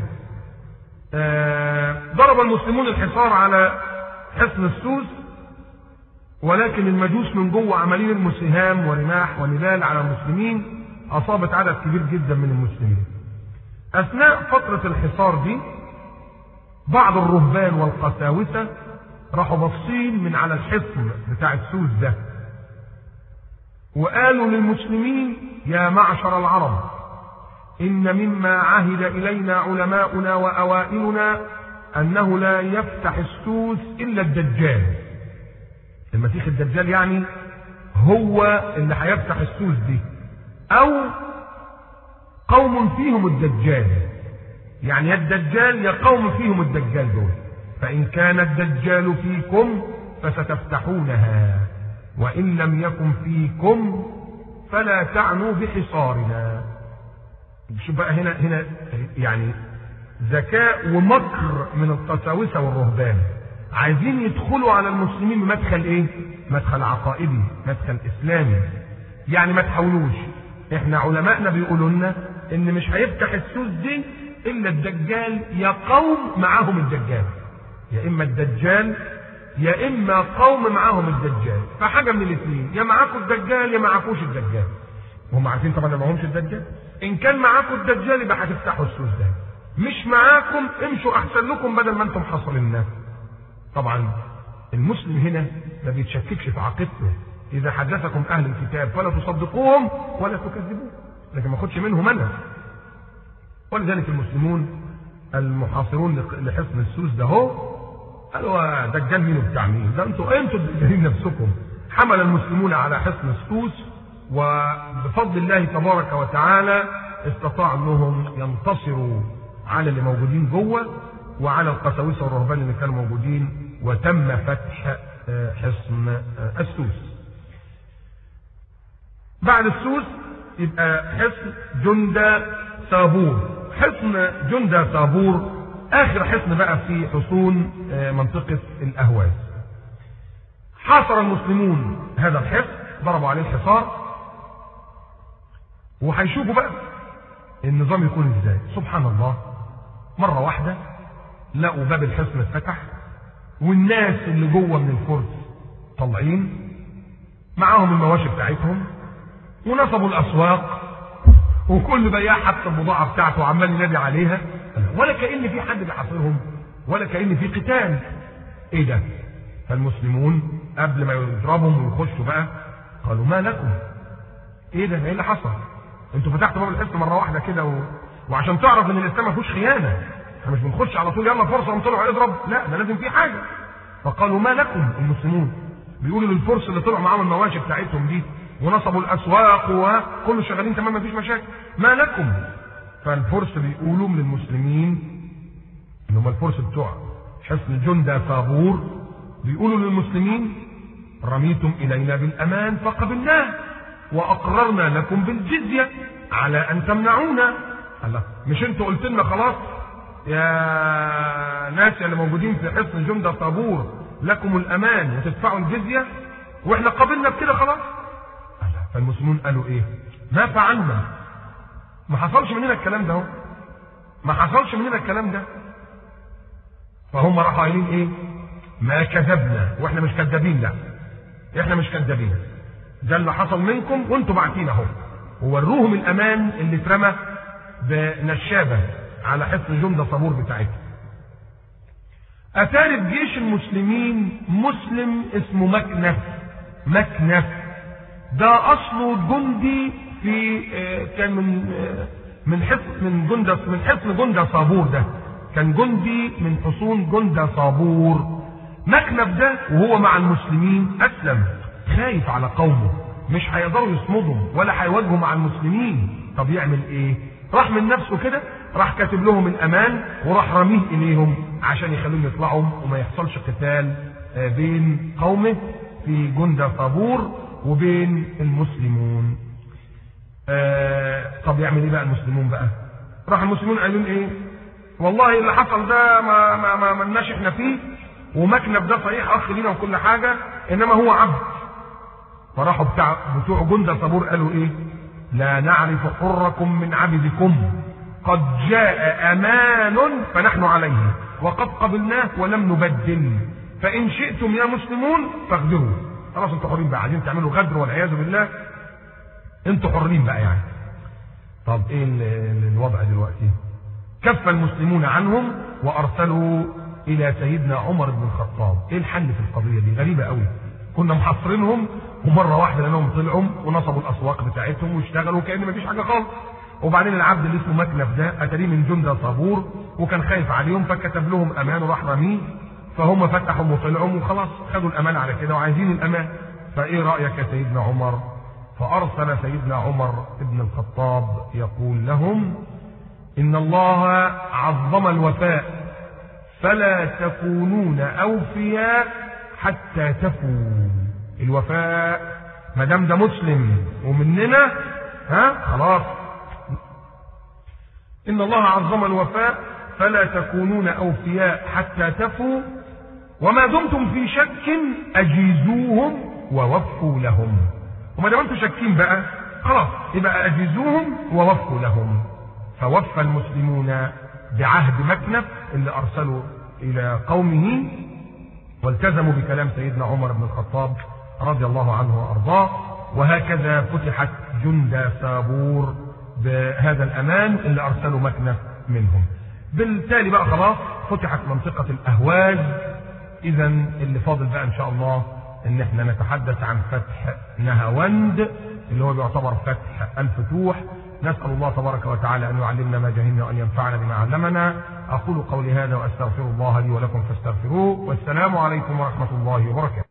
آه ضرب المسلمون الحصار على حصن السوس ولكن المجوس من جوه عمالين يرموا سهام ورماح ونبال على المسلمين اصابت عدد كبير جدا من المسلمين اثناء فتره الحصار دي بعض الرهبان والقساوسه راحوا باصين من على الحصن بتاع السوس ده وقالوا للمسلمين يا معشر العرب إن مما عهد إلينا علماؤنا وأوائلنا أنه لا يفتح السوس إلا الدجال المسيح الدجال يعني هو اللي هيفتح السوس دي أو قوم فيهم الدجال يعني يا الدجال يا قوم فيهم الدجال دول فإن كان الدجال فيكم فستفتحونها وإن لم يكن فيكم فلا تعنوا بحصارنا شوف بقى هنا هنا يعني ذكاء ومكر من القساوسه والرهبان عايزين يدخلوا على المسلمين بمدخل ايه؟ مدخل عقائدي، مدخل اسلامي. يعني ما تحاولوش. احنا علمائنا بيقولوا لنا ان مش هيفتح السوس دي الا الدجال يا قوم معاهم الدجال. يا اما الدجال يا اما قوم معاهم الدجال، فحاجه من الاثنين، يا معاكم الدجال يا معاكوش الدجال. وهم عارفين طبعا ما معهمش الدجال. ان كان معاكم الدجال يبقى هتفتحوا السوس ده مش معاكم امشوا احسن لكم بدل ما انتم حاصلين طبعا المسلم هنا ما بيتشككش في عقيدته اذا حدثكم اهل الكتاب فلا تصدقوهم ولا تكذبوهم لكن ما خدش منهم انا ولذلك المسلمون المحاصرون لحصن السوس ده هو قالوا دجال مين وبتاع مين ده انتوا انتوا الدجالين نفسكم حمل المسلمون على حصن السوس وبفضل الله تبارك وتعالى استطاع انهم ينتصروا على اللي موجودين جوه وعلى القساوسه والرهبان اللي كانوا موجودين وتم فتح حصن السوس. بعد السوس يبقى حصن جندة صابور. حصن جندة صابور اخر حصن بقى في حصون منطقه الاهواز. حاصر المسلمون هذا الحصن ضربوا عليه الحصار وهيشوفوا بقى النظام يكون ازاي سبحان الله مرة واحدة لقوا باب الحصن اتفتح والناس اللي جوه من الفرس طالعين معاهم المواشي بتاعتهم ونصبوا الاسواق وكل بياع حط البضاعة بتاعته وعمال ينادي عليها ولا كأن في حد بيحاصرهم ولا كأن في قتال ايه ده فالمسلمون قبل ما يضربهم ويخشوا بقى قالوا ما لكم ايه ده ايه اللي حصل انتوا فتحتوا باب الحصن مره واحده كده و... وعشان تعرف ان الاسلام ما فيهوش خيانه احنا مش بنخش على طول يلا فرصه ونطلع اضرب لا ده لازم في حاجه فقالوا ما لكم المسلمون بيقولوا للفرس اللي طلعوا معاهم المواشي بتاعتهم دي ونصبوا الاسواق وكله شغالين تمام ما فيش مشاكل ما لكم فالفرس بيقولوا من المسلمين اللي هم الفرس بتوع حصن جندة صابور بيقولوا للمسلمين رميتم الينا بالامان فقبلناه واقررنا لكم بالجزيه على ان تمنعونا الله مش انتوا قلت لنا خلاص يا ناس اللي موجودين في حصن جندة طابور لكم الامان وتدفعوا الجزيه واحنا قبلنا بكده خلاص الله فالمسلمون قالوا ايه ما فعلنا ما حصلش مننا الكلام ده ما حصلش مننا الكلام ده فهم راحوا قايلين ايه ما كذبنا واحنا مش كذابين لا احنا مش كذابين ده اللي حصل منكم وانتم باعتين اهو ووروهم الامان اللي اترمى بنشابه على حصن جندة صبور بتاعتهم اتاري بجيش المسلمين مسلم اسمه مكنف مكنف ده اصله جندي في كان من من حصن من جندة من حصن جندة صابور ده كان جندي من حصون جندة صابور مكنف ده وهو مع المسلمين اسلم خايف على قومه مش هيقدروا يصمدوا ولا هيواجهوا مع المسلمين طب يعمل ايه راح من نفسه كده راح كاتب لهم الامان وراح رميه اليهم عشان يخليهم يطلعوا وما يحصلش قتال بين قومه في جندة صابور وبين المسلمون آه طب يعمل ايه بقى المسلمون بقى راح المسلمون قالوا ايه والله اللي حصل ده ما ما ما ملناش احنا فيه ومكنب ده صحيح اخ لينا وكل حاجه انما هو عبد فراحوا بتاع بتوع جندة صبور قالوا ايه لا نعرف حركم من عبدكم قد جاء امان فنحن عليه وقد قبلناه ولم نبدل فان شئتم يا مسلمون فاغدروا خلاص انتوا حرين بقى عايزين تعملوا غدر والعياذ بالله انتوا حرين بقى يعني طب ايه الوضع دلوقتي كف المسلمون عنهم وارسلوا الى سيدنا عمر بن الخطاب ايه الحل في القضيه دي غريبه قوي كنا محصرينهم ومره واحده لانهم طلعوا ونصبوا الاسواق بتاعتهم واشتغلوا كان مفيش حاجه خالص وبعدين العبد اللي اسمه مكنف ده اتاريه من جندة صابور وكان خايف عليهم فكتب لهم امان وراح رميه فهم فتحوا وطلعوا وخلاص خدوا الامان على كده وعايزين الامان فايه رايك يا سيدنا عمر فارسل سيدنا عمر ابن الخطاب يقول لهم ان الله عظم الوفاء فلا تكونون اوفياء حتى تفوا الوفاء ما دام ده مسلم ومننا ها خلاص ان الله عظم الوفاء فلا تكونون اوفياء حتى تفوا وما دمتم في شك اجيزوهم ووفوا لهم وما دام انتم شاكين بقى خلاص يبقى اجيزوهم ووفوا لهم فوفى المسلمون بعهد مكنف اللي ارسلوا الى قومه والتزموا بكلام سيدنا عمر بن الخطاب رضي الله عنه وارضاه وهكذا فتحت جند سابور بهذا الامان اللي ارسلوا مكنه منهم. بالتالي بقى خلاص فتحت منطقه الاهواز اذا اللي فاضل بقى ان شاء الله ان احنا نتحدث عن فتح نهاوند اللي هو بيعتبر فتح الفتوح نسأل الله تبارك وتعالى أن يعلمنا ما جهلنا وأن ينفعنا بما علمنا أقول قولي هذا وأستغفر الله لي ولكم فاستغفروه والسلام عليكم ورحمة الله وبركاته